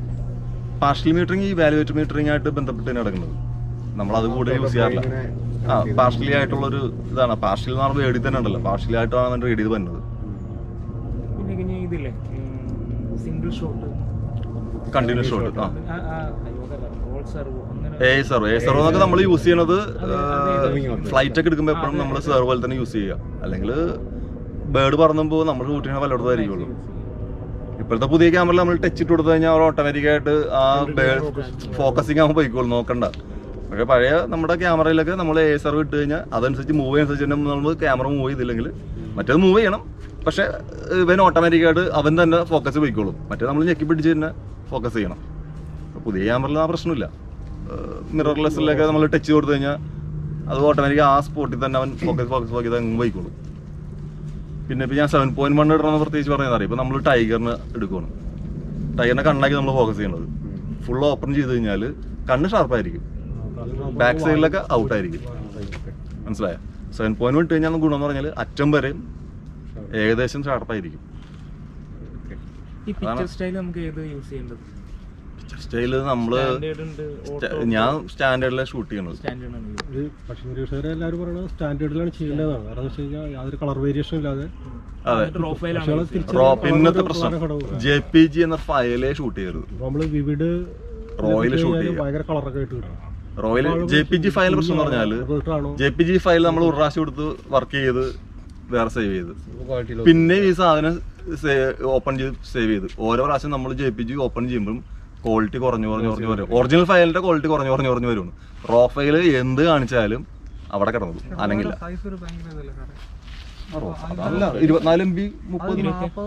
പാർഷ്യൽ മീറ്ററിങ് ഈ വാലുവേറ്റ് മീറ്ററിംഗ് ആയിട്ട് ബന്ധപ്പെട്ട് തന്നെ നടക്കുന്നത് നമ്മൾ അത് കൂടുതൽ യൂസ് ചെയ്യാറില്ല ആ പാർഷ്യലി ആയിട്ടുള്ള ഒരു ഇതാണ് പാർഷ്യൽ എന്ന് പറഞ്ഞാൽ വേടി തന്നെ ഉണ്ടല്ലോ പാർഷ്യലി ആയിട്ടാണ് റീഡ് ചെയ്ത് വരുന്നത് പിന്നെ കഴിഞ്ഞ ഇതില്ലേ സിംഗിൾ ഷോട്ട് കണ്ടിന്യൂസ് ഷോട്ട് ആ റോൾ സെർവോ അങ്ങനെ എ സെർവ് എ സെർവ് എന്നൊക്കെ നമ്മൾ യൂസ് ചെയ്യണത് ഫ്ലൈറ്റ് ഒക്കെ എടുക്കുമ്പോൾ എപ്പോഴും നമ്മൾ സെർവ് പോലെ തന്നെ യൂസ് ചെയ്യുക അല്ലെങ്കിൽ ബേർഡ് പറന്നുമ്പോൾ നമ്മൾ ഷൂട്ട് ചെയ്യണ പലയിടത്തായിരിക്കുള്ളൂ ഇപ്പോഴത്തെ പുതിയ ക്യാമറയിൽ നമ്മൾ ടച്ച് ഇട്ട് കൊടുത്തു കഴിഞ്ഞാൽ അവർ ഓട്ടോമാറ്റിക്കായിട്ട് ആ ഫോക്കസിങ് ആകുമ്പോൾ പോയിക്കോളും നോക്കണ്ട പക്ഷേ പഴയ നമ്മുടെ ക്യാമറയിലൊക്കെ നമ്മൾ എ സെർവ് ഇട്ട് കഴിഞ്ഞാൽ അതനുസരിച്ച് മൂവ് ചെയ്യുന്നതനുസരിച്ച് തന്നെ നമ്മൾ ക്യാമറ മൂവ് ചെയ്തില്ലെങ്കിൽ മറ്റേത് മൂവ് ചെയ്യണം പക്ഷേ ഇവൻ ഓട്ടോമാറ്റിക്കായിട്ട് അവൻ തന്നെ ഫോക്കസ് പോയിക്കോളും മറ്റേ നമ്മൾ ഞെക്കി പിടിച്ച് തന്നെ ഫോക്കസ് ചെയ്യണം അപ്പൊ പുതിയ ക്യാമറയിൽ ആ പ്രശ്നമില്ല മിറർലെസ്സിലൊക്കെ നമ്മൾ ടച്ച് കൊടുത്തു കഴിഞ്ഞാൽ അത് ഓട്ടോമാറ്റിക് ആ സ്പോട്ടിൽ തന്നെ അവൻ ഫോക്കസ് ഫോക്കസ് ഫോക്കസ് അങ്ങ് പോയിക്കോളും പിന്നെ ഇപ്പം ഞാൻ സെവൻ പോയിന്റ് വൺ ഇടണമെന്ന് പ്രത്യേകിച്ച് പറഞ്ഞാൽ അറിയാം ഇപ്പം നമ്മൾ ടൈഗറിന് എടുക്കണം ടൈഗറിനെ കണ്ണാക്കി നമ്മൾ ഫോക്കസ് ചെയ്യണത് ഫുൾ ഓപ്പൺ ചെയ്ത് കഴിഞ്ഞാൽ കണ്ണ് ഷാർപ്പായിരിക്കും ബാക്ക് സൈഡിലൊക്കെ ഔട്ട് ആയിരിക്കും മനസ്സിലായോ സെവൻ പോയിന്റ് ഇട്ട് കഴിഞ്ഞാൽ ഗുണം എന്ന് പറഞ്ഞാൽ അറ്റം വരെയും ഏകദേശം ഷാർപ്പായിരിക്കും ഈ പിക്ചർ സ്റ്റൈൽ നമുക്ക് ഏത് യൂസ് ചെയ്യേണ്ടത് സ്റ്റൈല് നമ്മള് സ്റ്റാൻഡേർഡ് ഉണ്ട് സ്റ്റ- ഞാൻ സ്റ്റാൻഡേർഡിലെ ഷൂട്ട് ചെയ്യണത് സ്റ്റാൻഡേർഡ് ആണ് ഇത് പക്ഷി നിരീക്ഷകരെ എല്ലാവരും പറയുന്നത് സ്റ്റാൻഡേർഡിലാണ് ചെയ്യേണ്ടതാണ് കാരണം എന്ന് വെച്ച് കഴിഞ്ഞാൽ യാതൊരു കളർ വേരിയേഷൻ ഇല്ലാതെ അതെ റോ ഫയലാണ് പക്ഷികളെ തിരിച്ച് റോ colour പിന്നത്തെ ഒരു പ്രശ്നം പ്രധാന ഘടകമാണ്. ജെ പി ജി എന്ന ഫയലേ ഷൂട്ട് ചെയ്യരുത് നമ്മൾ വിവിഡ് റോയിൽ ഷൂട്ട് ചെയ്യുക ഭയങ്കര കളറൊക്കെ ആയിട്ട് കിട്ടും റോയിൽ ജെ പി ജി ഫയൽ പ്രശ്നം എന്ന് പറഞ്ഞാൽ റിവേർട്ടാണോ ജെ പി ജി ഫയൽ നമ്മൾ ഒരു പ്രാവശ്യം എടുത്ത് വർക്ക് ചെയ്ത് വേറെ സേവ് ചെയ്ത് പിന്നെ ഈ സാധനം ഓപ്പൺ ചെയ്ത് സേവ് ചെയ്ത് ഓരോ പ്രാവശ്യം നമ്മൾ ജെ പി ജി ഓപ്പൺ ചെയ്യുമ്പോഴും ക്വാളിറ്റി കുറഞ്ഞു കുറഞ്ഞു കുറഞ്ഞു വരും ഒറിജിനൽ ഫയലിന്റെ ക്വാളിറ്റി കുറഞ്ഞു കുറഞ്ഞു കുറഞ്ഞു വരും റോ ഫയൽ എന്ത് കാണിച്ചാലും അവിടെ കിടന്നു അനങ്ങില്ല അതല്ല ഇരുപത്തിനാല് എം ബി മുപ്പത്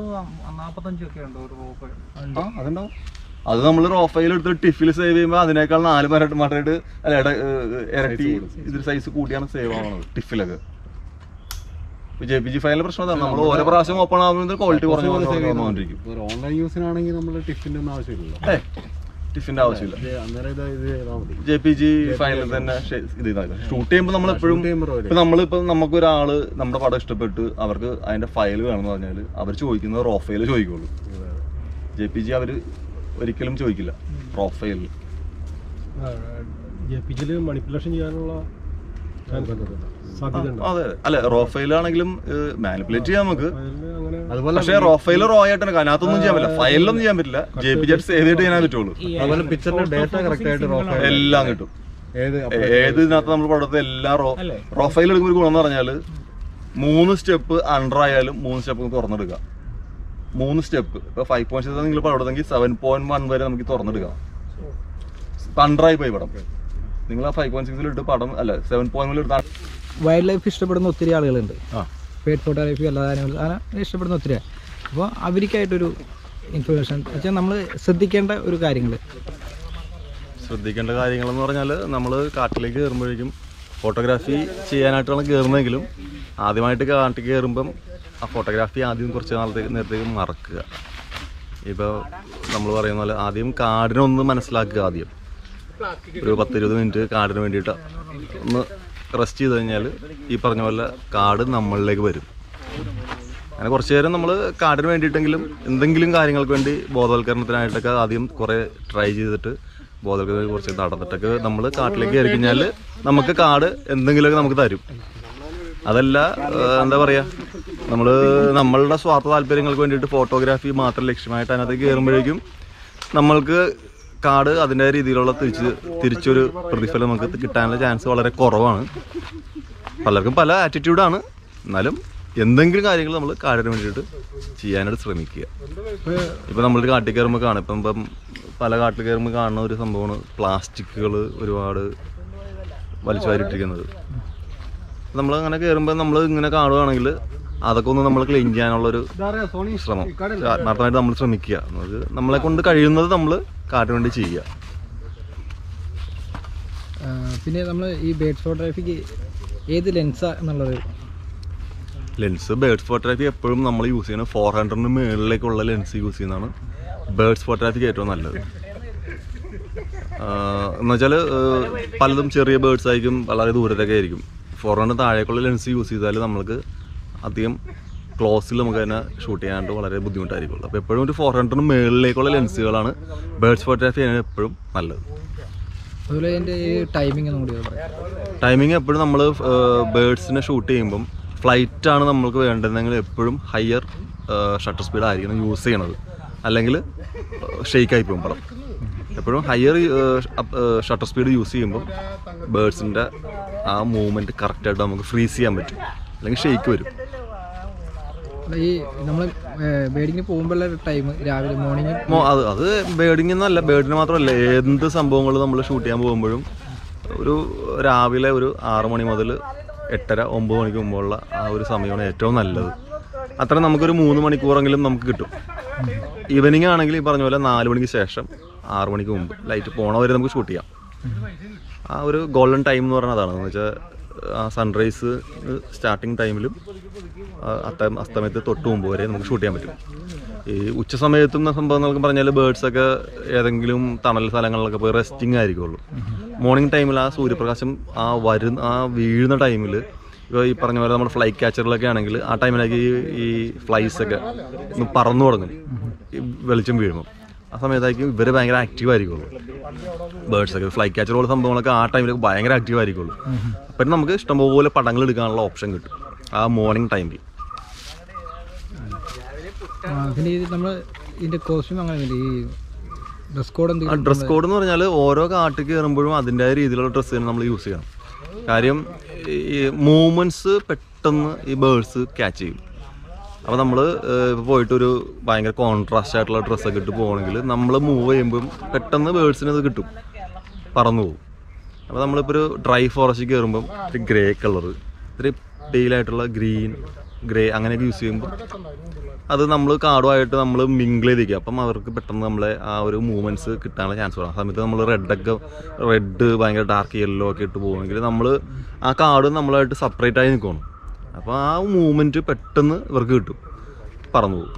ആ, അതുണ്ടാവും അത് നമ്മൾ റോ ഫയൽ എടുത്ത് ടിഫിൽ സേവ് ചെയ്യുമ്പോൾ അതിനേക്കാൾ നാല് മരട്ട് മടയിട്ട് അല്ല ഇട- ഏഹ് ഇരട്ടി ഇതിൽ സൈസ് കൂട്ടിയാണ് സേവ് ആവുന്നത് ടിഫിലൊക്കെ ജെ പി ജി ഫയലിന്റെ പ്രശ്നം അതാണ് നമ്മൾ ഓരോ പ്രാവശ്യം ഓപ്പൺ ആകുമ്പോൾ ക്വാളിറ്റി കുറഞ്ഞു കുറഞ്ഞു കുറഞ്ഞു വന്നുകൊണ്ടിരിക്കും ഒരു ഓൺലൈൻ യൂസിനാണെങ്കിൽ നമ്മൾ ടിഫിൻ്റെ ഒന്നും ആവശ്യമില്ലല്ലോ ഏ ടിഫിന്റെ ആവശ്യമില്ല ഇത് അന്നേരം ഇത് ഇത് ചെയ്താൽ മതി ജെ പി ജി ഫയലിൽ തന്നെ ഷെ- ഇത് ഷൂട്ട് ചെയ്യുമ്പോൾ നമ്മൾ എപ്പോഴും ചെയ്യുമ്പോൾ ഒരു- ഇപ്പൊ നമ്മളിപ്പോ നമുക്കൊരാള് നമ്മുടെ പടം ഇഷ്ടപ്പെട്ട് അവർക്ക് അതിന്റെ ഫയൽ വേണമെന്ന് പറഞ്ഞാൽ അവർ ചോദിക്കുന്നത് റോ ഫയൽ ചോദിക്കുള്ളൂ ജെ പി ജി അവര് ഒരിക്കലും ചോദിക്കില്ല റോ ഫയലിൽ ജെ പി ജിയിൽ മണിപ്പുലേഷൻ ചെയ്യാനുള്ള സാധ്യത ഉണ്ട് അതെ അല്ലെ റോ ഫയൽ ആണെങ്കിലും മാനിപ്പുലേറ്റ് ചെയ്യാം നമുക്ക് അതിന് അങ്ങനെ അതുപോലെ പക്ഷേ റോ ഫയൽ റോ ആയിട്ട് തന്നെ അതിനകത്തൊന്നും ചെയ്യാൻ പറ്റില്ല ഫയലിലൊന്നും ചെയ്യാൻ പറ്റില്ല ജെ പി ജി ആയിട്ട് സേവ് ചെയ്തിട്ട് ചെയ്യാൻ പറ്റുള്ളൂ അതുപോലെ പിക്ചറിന്റെ ഡേറ്റ കറക്റ്റ് ആയിട്ട് റോ ഫയൽ എല്ലാം കിട്ടും ഏത് ഏത് ഇതിനകത്ത് നമ്മൾ പടത്തെ എല്ലാ റോ റോ ഫയൽ എടുക്കുമ്പോൾ ഒരു ഗുണം എന്ന് പറഞ്ഞാൽ മൂന്ന് സ്റ്റെപ്പ് അണ്ടർ ആയാലും മൂന്ന് സ്റ്റെപ്പ് തുറന്നെടുക്കാം മൂന്ന് സ്റ്റെപ്പ് ഇപ്പൊ ഫൈവ് പോയിന്റ് സിക്സ് നിങ്ങൾ പടത്തെങ്കിൽ സെവൻ പോയിന്റ് വൺ വരെ നമുക്ക് തുറന്നെടുക്കാം അണ്ടറായി പോയി പടം നിങ്ങൾ ആ ഫൈവ് പോയിന്റ് സിക്സിൽ ഇട്ട് പടം അല്ല സെവൻ പോയിന്റ് എടുത്താൽ വൈൽഡ് ലൈഫ് ഇഷ്ടപ്പെടുന്ന ഒത്തിരി ആളുകളുണ്ട് ആ. പേറ്റ് ഫോട്ടോഗ്രാഫി അല്ലാതെ animals അങ്ങനെ ഇഷ്ടപ്പെടുന്ന ഒത്തിരി അപ്പോൾ അവർക്കായിട്ടൊരു ഇൻഫർമേഷൻ വെച്ചാൽ നമ്മൾ ശ്രദ്ധിക്കേണ്ട ഒരു കാര്യങ്ങൾ ശ്രദ്ധിക്കേണ്ട കാര്യങ്ങൾ എന്ന് പറഞ്ഞാൽ നമ്മൾ കാട്ടിലേക്ക് കയറുമ്പോഴേക്കും ഫോട്ടോഗ്രാഫി ചെയ്യാനായിട്ടാണ് കയറുന്നതെങ്കിലും ആദ്യമായിട്ട് കാട്ടിൽ കയറുമ്പം ആ ഫോട്ടോഗ്രാഫി ആദ്യം കുറച്ച് നാളത്തേക്ക് നേരത്തേക്ക് മറക്കുക ഇപ്പോൾ നമ്മൾ പറയുന്ന പോലെ ആദ്യം കാടിനെ ഒന്ന് മനസ്സിലാക്കുക ആദ്യം ഒരു പത്തിരുപത് മിനിറ്റ് കാടിന് വേണ്ടിയിട്ട് ഒന്ന് റെസ്റ്റ് ചെയ്ത് കഴിഞ്ഞാൽ ഈ പറഞ്ഞ പോലെ കാട് നമ്മളിലേക്ക് വരും അങ്ങനെ കുറച്ച് നേരം നമ്മൾ കാടിന് വേണ്ടിയിട്ടെങ്കിലും എന്തെങ്കിലും കാര്യങ്ങൾക്ക് വേണ്ടി ബോധവൽക്കരണത്തിനായിട്ടൊക്കെ ആദ്യം കുറേ ട്രൈ ചെയ്തിട്ട് ബോധവൽക്കരണം കുറച്ച് നടന്നിട്ടൊക്കെ നമ്മൾ കാട്ടിലേക്ക് കയറി കഴിഞ്ഞാൽ നമുക്ക് കാട് എന്തെങ്കിലുമൊക്കെ നമുക്ക് തരും അതല്ല ഏഹ്, എന്താ പറയുക നമ്മൾ നമ്മളുടെ സ്വാർത്ഥ താല്പര്യങ്ങൾക്ക് വേണ്ടിയിട്ട് ഫോട്ടോഗ്രാഫി മാത്രം ലക്ഷ്യമായിട്ട് അതിനകത്തേക്ക് കയറുമ്പോഴേക്കും നമ്മൾക്ക് കാട് അതിൻ്റെ രീതിയിലുള്ള തിരിച്ച് തിരിച്ചൊരു പ്രതിഫലം നമുക്ക് കിട്ടാനുള്ള ചാൻസ് വളരെ കുറവാണ് പലർക്കും പല ആറ്റിറ്റ്യൂഡാണ് എന്നാലും എന്തെങ്കിലും കാര്യങ്ങൾ നമ്മൾ കാടിന് വേണ്ടിയിട്ട് ചെയ്യാനായിട്ട് ശ്രമിക്കുക ഇപ്പം നമ്മളൊരു കാട്ടിൽ കയറുമ്പോൾ കാണും ഇപ്പം ഇപ്പം പല കാട്ടിൽ കയറുമ്പോൾ കാണുന്ന ഒരു സംഭവമാണ് പ്ലാസ്റ്റിക്കുകൾ ഒരുപാട് വലിച്ചു വാരിട്ടിരിക്കുന്നത് നമ്മൾ അങ്ങനെ കയറുമ്പോൾ നമ്മൾ ഇങ്ങനെ കാണുകയാണെങ്കിൽ അതൊക്കെ ഒന്ന് നമ്മൾ ക്ലീൻ ചെയ്യാനുള്ളൊരു ശ്രമം ആത്മാർത്ഥമായിട്ട് നമ്മൾ ശ്രമിക്കുക എന്നത് നമ്മളെ കൊണ്ട് കഴിയുന്നത് നമ്മൾ കാട്ടിന് വേണ്ടി ചെയ്യുക പിന്നെ നമ്മൾ ഈ ബേഡ് ഫോട്ടോഗ്രാഫിക്ക് ഏത് ലെൻസാ എന്നുള്ളത് ലെൻസ് ബേർഡ്സ് ഫോട്ടോഗ്രാഫി എപ്പോഴും നമ്മൾ യൂസ് ചെയ്യുന്നത് ഫോർ ഹൺഡ്രഡിന് മുകളിലേക്കുള്ള ലെൻസ് യൂസ് ചെയ്യുന്നതാണ് ബേർഡ്സ് ഫോട്ടോഗ്രാഫിക്ക് ഏറ്റവും നല്ലത് എന്ന് വെച്ചാൽ പലതും ചെറിയ ബേർഡ്സ് ആയിരിക്കും വളരെ ദൂരത്തൊക്കെ ആയിരിക്കും ഫോർ ഹൺഡ്രഡ് താഴേക്കുള്ള ലെൻസ് യൂസ് ചെയ്താൽ നമ്മൾക്ക് അധികം ക്ലോസിൽ നമുക്ക് തന്നെ ഷൂട്ട് ചെയ്യാനായിട്ട് വളരെ ബുദ്ധിമുട്ടായിരിക്കുള്ളൂ അപ്പോൾ എപ്പോഴും ഒരു ഫോർ ഹൺഡ്രഡിന് മുകളിലേക്കുള്ള ലെൻസുകളാണ് ബേർഡ്സ് ഫോട്ടോഗ്രാഫി ചെയ്യാൻ എപ്പോഴും നല്ലത് അതുപോലെ അതിൻ്റെ ഈ ടൈമിംഗ് ഒന്നും കൂടി ഒന്ന് പറയാം ടൈമിങ് എപ്പോഴും നമ്മൾ ബേർഡ്സിനെ ഷൂട്ട് ചെയ്യുമ്പം ഫ്ലൈറ്റ് ആണ് നമ്മൾക്ക് വേണ്ടതെങ്കിൽ എപ്പോഴും ഹയർ ഷട്ടർ സ്പീഡ് ആയിരിക്കണം യൂസ് ചെയ്യണത് അല്ലെങ്കിൽ ഷെയ്ക്കായി പോകും പടം എപ്പോഴും ഹയർ ഷട്ടർ സ്പീഡ് യൂസ് ചെയ്യുമ്പോൾ ബേർഡ്സിൻ്റെ ആ മൂവ്മെൻറ്റ് കറക്റ്റായിട്ട് നമുക്ക് ഫ്രീസ് ചെയ്യാൻ പറ്റും അല്ലെങ്കിൽ ഷെയ്ക്ക് വരും അല്ല, ഈ നമ്മൾ ബേഡിങ്ങിന് പോകുമ്പോഴുള്ള ടൈം രാവിലെ മോർണിംഗ് മോ- അത് അത് ബേർഡിങ് എന്നല്ല ബേർഡിന് മാത്രമല്ല എന്ത് സംഭവങ്ങൾ നമ്മൾ ഷൂട്ട് ചെയ്യാൻ പോകുമ്പോഴും ഒരു രാവിലെ ഒരു ആറ് മണി മുതൽ എട്ടര ഒമ്പത് മണിക്ക് മുമ്പുള്ള ആ ഒരു സമയമാണ് ഏറ്റവും നല്ലത് അത്ര നമുക്കൊരു മൂന്ന് മണിക്കൂറെങ്കിലും നമുക്ക് കിട്ടും ഈവനിങ് ആണെങ്കിൽ ഈ പറഞ്ഞ പോലെ നാല് മണിക്ക് ശേഷം ആറ് മണിക്ക് മുമ്പ് ലൈറ്റ് പോണ വരെ നമുക്ക് ഷൂട്ട് ചെയ്യാം ആ ഒരു ഗോൾഡൻ ടൈം എന്ന് പറഞ്ഞാൽ അതാണ് എന്ന് വെച്ചാൽ ആ സൺറൈസ് സ്റ്റാർട്ടിങ് ടൈമിലും അസ്ത അസ്തമയത്ത് തൊട്ട് മുമ്പ് വരെ നമുക്ക് ഷൂട്ട് ചെയ്യാൻ പറ്റും ഈ ഉച്ച സമയത്തും സംഭവങ്ങളൊക്കെ പറഞ്ഞാൽ ബേർഡ്സ് ഒക്കെ ഏതെങ്കിലും തണൽ സ്ഥലങ്ങളിലൊക്കെ പോയി റെസ്റ്റിംഗ് ആയിരിക്കുള്ളൂ മോർണിംഗ് ടൈമിൽ ആ സൂര്യപ്രകാശം ആ വരുന്ന ആ വീഴുന്ന ടൈമിൽ ഇപ്പോൾ ഈ പറഞ്ഞ പോലെ നമ്മുടെ ഫ്ലൈ ക്യാച്ചറിലൊക്കെ ആണെങ്കിൽ ആ ടൈമിലേക്ക് ഈ ഈ ഫ്ലൈസ് ഒക്കെ ഒന്ന് പറന്നു തുടങ്ങും ഈ വെളിച്ചം വീഴുമ്പോൾ ആ സമയത്തായിരിക്കും ഇവർ ഭയങ്കര ആക്റ്റീവ് ആയിരിക്കുള്ളൂ ബേർഡ്സ് ഒക്കെ ഫ്ലൈ ക്യാച്ചർ പോലെ സംഭവങ്ങളൊക്കെ ആ ടൈമിലൊക്കെ ഭയങ്കര ആക്റ്റീവ് ആയിരിക്കുള്ളൂ അപ്പം നമുക്ക് ഇഷ്ടംപോലെ പടങ്ങൾ എടുക്കാനുള്ള ഓപ്ഷൻ കിട്ടും ആ മോർണിംഗ് ടൈമിൽ പിന്നെ ഈ നമ്മൾ ഇതിൻ്റെ കോസ്റ്റ്യൂം അങ്ങനെ ഈ ഡ്രസ് കോഡ് ആ എന്തെങ്കിലും ഡ്രസ് കോഡ് എന്ന് പറഞ്ഞാൽ ഓരോ കാട്ടിൽ കയറുമ്പോഴും അതിൻ്റെതായ രീതിയിലുള്ള ഡ്രസ്സ് തന്നെ നമ്മൾ യൂസ് ചെയ്യണം കാര്യം ഈ മൂവ്മെൻറ്റ്സ് പെട്ടെന്ന് ഈ ബേർഡ്സ് ക്യാച്ച് ചെയ്യും അപ്പോൾ നമ്മൾ ഇപ്പോൾ പോയിട്ടൊരു ഭയങ്കര കോൺട്രാസ്റ്റ് ആയിട്ടുള്ള ഡ്രസ്സൊക്കെ ഇട്ട് പോകണമെങ്കിൽ നമ്മൾ മൂവ് ചെയ്യുമ്പം പെട്ടെന്ന് ബേർഡ്സിന് അത് കിട്ടും പറന്നു പോകും അപ്പോൾ നമ്മളിപ്പോൾ ഒരു ഡ്രൈ ഫോറസ്റ്റ് കയറുമ്പം ഒരു ഗ്രേ കളർ ഇത്തിരി പെയിലായിട്ടുള്ള ഗ്രീൻ ഗ്രേ അങ്ങനെയൊക്കെ യൂസ് ചെയ്യുമ്പോൾ അത് നമ്മൾ കാടുമായിട്ട് നമ്മൾ മിങ്കിൾ ചെയ്തിരിക്കുക അപ്പം അവർക്ക് പെട്ടെന്ന് നമ്മളെ ആ ഒരു മൂവ്മെൻറ്റ്സ് കിട്ടാനുള്ള ചാൻസ് വരും ആ സമയത്ത് നമ്മൾ റെഡൊക്കെ റെഡ് ഭയങ്കര ഡാർക്ക് യെല്ലോ ഒക്കെ ഇട്ട് പോകുമെങ്കിൽ നമ്മൾ ആ കാട് നമ്മളായിട്ട് സെപ്പറേറ്റ് ആയി നിൽക്കണം അപ്പോൾ ആ മൂവ്മെൻറ്റ് പെട്ടെന്ന് ഇവർക്ക് കിട്ടും പറന്നു പോകും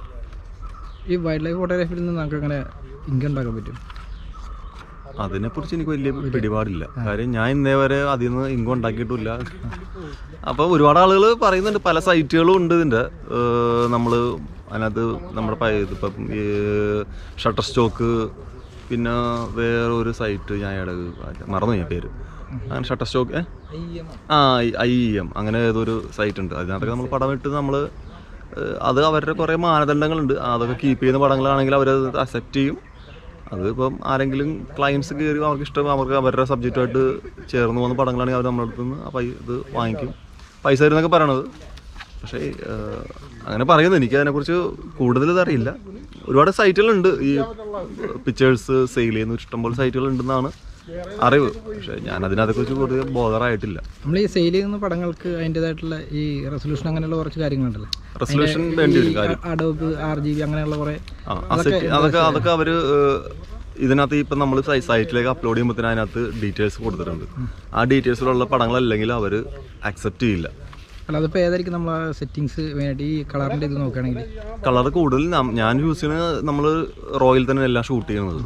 ഈ വൈൽഡ് ലൈഫ് ഫോട്ടോഗ്രാഫിയിൽ നിന്ന് നമുക്ക് അങ്ങനെ ഇൻകം ഉണ്ടാക്കാൻ പറ്റും അതിനെക്കുറിച്ച് എനിക്ക് വലിയ പിടിപാടില്ല കാര്യം ഞാൻ ഇന്നേ വരെ അതിൽ നിന്ന് ഇൻകം ഉണ്ടാക്കിയിട്ടില്ല അപ്പോൾ ഒരുപാട് ആളുകൾ പറയുന്നുണ്ട് പല സൈറ്റുകളും ഉണ്ട് ഇതിൻ്റെ നമ്മൾ അതിനകത്ത് നമ്മുടെ പ- ഇതിപ്പം ഈ ഷട്ടർ സ്റ്റോക്ക് പിന്നെ വേറെ ഒരു സൈറ്റ് ഞാൻ ഇടക്ക് മറന്നു ഞാൻ പേര് അങ്ങനെ ഷട്ടർ സ്റ്റോക്ക് ആ ഐ ഇ എം അങ്ങനെ ഏതൊരു സൈറ്റ് ഉണ്ട് അതിനകത്തൊക്കെ നമ്മൾ പടം ഇട്ട് നമ്മൾ അത് അവരുടെ കുറേ മാനദണ്ഡങ്ങളുണ്ട് അതൊക്കെ കീപ്പ് ചെയ്യുന്ന പടങ്ങളാണെങ്കിൽ അവരത് അക്സെപ്റ്റ് ചെയ്യും അത് ഇപ്പം ആരെങ്കിലും ക്ലയൻസ് കയറി അവർക്ക് ഇഷ്ടം അവർക്ക് അവരുടെ സബ്ജക്റ്റുമായിട്ട് ചേർന്ന് പോകുന്ന പടങ്ങളാണെങ്കിൽ അവർ നമ്മുടെ അടുത്ത് നിന്ന് ആ പൈ ഇത് വാങ്ങിക്കും പൈസ തരുന്നൊക്കെ പറയണത് പക്ഷേ ഏഹ്, അങ്ങനെ പറയുന്നു എനിക്ക് അതിനെക്കുറിച്ച് കൂടുതൽ ഇതറിയില്ല ഒരുപാട് സൈറ്റുകളുണ്ട് ഈ പിക്ചേഴ്സ് സെയിൽ ചെയ്യുന്ന ഇഷ്ടംപോലെ സൈറ്റുകളുണ്ടെന്നാണ് അറിവ് പക്ഷേ ഞാൻ അതിനകത്തെക്കുറിച്ച് കൂടുതൽ ബോധറായിട്ടില്ല നമ്മൾ ഈ സെയിൽ ചെയ്യുന്ന പടങ്ങൾക്ക് അതിൻ്റെതായിട്ടുള്ള ഈ റെസൊല്യൂഷൻ അങ്ങനെയുള്ള കുറച്ച് കാര്യങ്ങളുണ്ടല്ലോ റെസൊല്യൂഷൻ വേണ്ടി വരും കാര്യം അഡോബ് ആർ ജി ബി അങ്ങനെയുള്ള കുറേ ആ, ആ സെറ്റ് അതൊക്കെ അതൊക്കെ അവർ ഇതിനകത്ത് ഇപ്പം നമ്മൾ സൈറ്റിലേക്ക് അപ്ലോഡ് ചെയ്യുമ്പോൾ അതിനകത്ത് ഡീറ്റെയിൽസ് കൊടുത്തിട്ടുണ്ട് ആ ഡീറ്റെയിൽസിലുള്ള പടങ്ങളല്ലെങ്കിൽ അവർ അക്സെപ്റ്റ് ചെയ്യില്ല അല്ല അതിപ്പോൾ ഏതായിരിക്കും നമ്മൾ ആ സെറ്റിങ്സ് മെയിനായിട്ട് ഈ കളറിൻ്റെ ഇത് നോക്കുകയാണെങ്കിൽ കളർ കൂടുതൽ നം- ഞാൻ യൂസ് ചെയ്യുന്നത് നമ്മൾ റോയിൽ തന്നെ എല്ലാം ഷൂട്ട് ചെയ്യുന്നത്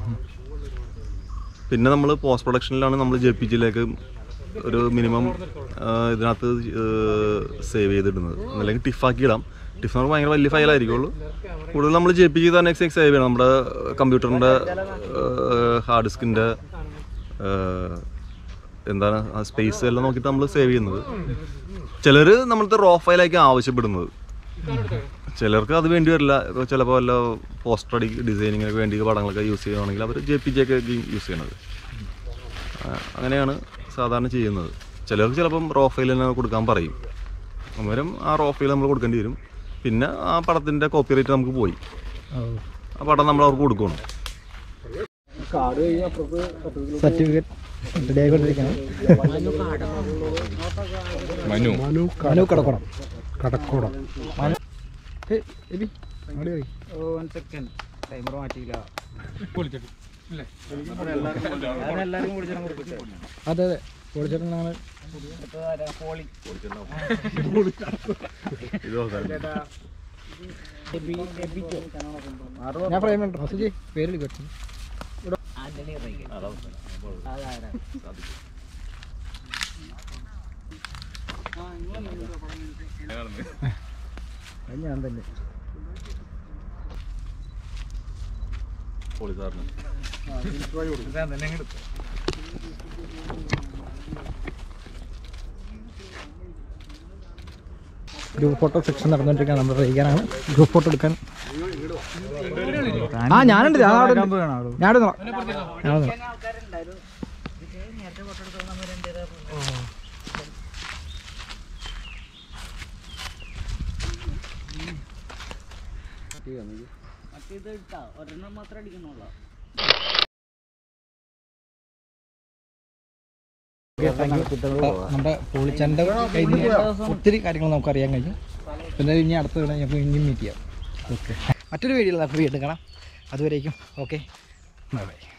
പിന്നെ നമ്മൾ പോസ്റ്റ് പ്രൊഡക്ഷനിലാണ് നമ്മൾ ജെ പി ജിയിലേക്ക് ഒരു മിനിമം ഇതിനകത്ത് സേവ് ചെയ്തിടുന്നത് അല്ലെങ്കിൽ ടിഫാക്കി ഇടാം ടിഫ് നമുക്ക് ഭയങ്കര വലിയ ഫയലായിരിക്കുള്ളൂ കൂടുതൽ നമ്മൾ ജെ പി ജി തന്നെ സേവ് ചെയ്യണം നമ്മുടെ കമ്പ്യൂട്ടറിൻ്റെ ഹാർഡ് ഡിസ്കിൻ്റെ എന്താണ് സ്പേസ് എല്ലാം നോക്കിയിട്ട് നമ്മൾ സേവ് ചെയ്യുന്നത് ചിലർ നമ്മളത്തെ റോ ഫയലായിരിക്കും ആവശ്യപ്പെടുന്നത് ചിലർക്ക് അത് വേണ്ടി വരില്ല ചിലപ്പോൾ വല്ല പോസ്റ്റർ അടി ഡിസൈനിങ്ങിനൊക്കെ വേണ്ടി പടങ്ങളൊക്കെ യൂസ് ചെയ്യുകയാണെങ്കിൽ അവർ ജെ പി ജി ഒക്കെ യൂസ് ചെയ്യണത് ആ, അങ്ങനെയാണ് സാധാരണ ചെയ്യുന്നത് ചിലർക്ക് ചിലപ്പം റോ ഫയൽ തന്നെ കൊടുക്കാൻ പറയും അന്നേരം ആ റോ ഫയൽ നമ്മൾ കൊടുക്കേണ്ടി വരും പിന്നെ ആ പടത്തിൻ്റെ കോപ്പിറൈറ്റ് നമുക്ക് പോയി ആ പടം നമ്മൾ അവർക്ക് കൊടുക്കണം സർട്ടിഫിക്കറ്റ് റെഡി ആയിക്കൊണ്ടിരിക്കണം മനു മനു കടക്കണം കടക്കോടം ഏയ്, എബി, അങ്ങോട്ട് കേറി. അതെ അതെ പൊളിച്ചേട്ടൻ ഞങ്ങൾ ഞാൻ ഫ്രെയിം ഉണ്ട് മസുജി പേര് വിളിക്കട്ടെ ഞാൻ തന്നെ പോളി സാറിന് ഗ്രൂപ്പ് ഫോട്ടോ സെക്ഷൻ നടന്നുകൊണ്ടിരിക്കുകയാണ് നമ്മുടെ റീഗാനാണ് ഗ്രൂപ്പ് ഫോട്ടോ എടുക്കാൻ ആ ഞാനുണ്ട് ഞാൻ അവിടെ ഉണ്ട്. ഞാൻ അവിടെ നിന്നോളാം. ഞാൻ അവിടെ നിന്നോളാം. Okay, thank you. അപ്പോൾ നമ്മുടെ പോളിച്ചാൻ്റെ കയ്യിൽ നിന്ന് ഒത്തിരി കാര്യങ്ങൾ നമുക്ക് അറിയാൻ കഴിഞ്ഞു പിന്നെ ഇനി അടുത്ത തവണ ഞങ്ങൾക്ക് ഇനിയും മീറ്റ് ചെയ്യാം ഓക്കെ മറ്റൊരു വീഡിയോയിൽ നമുക്ക് വീണ്ടും കാണാം അതുവരേക്കും ഓക്കെ ബൈ ബൈ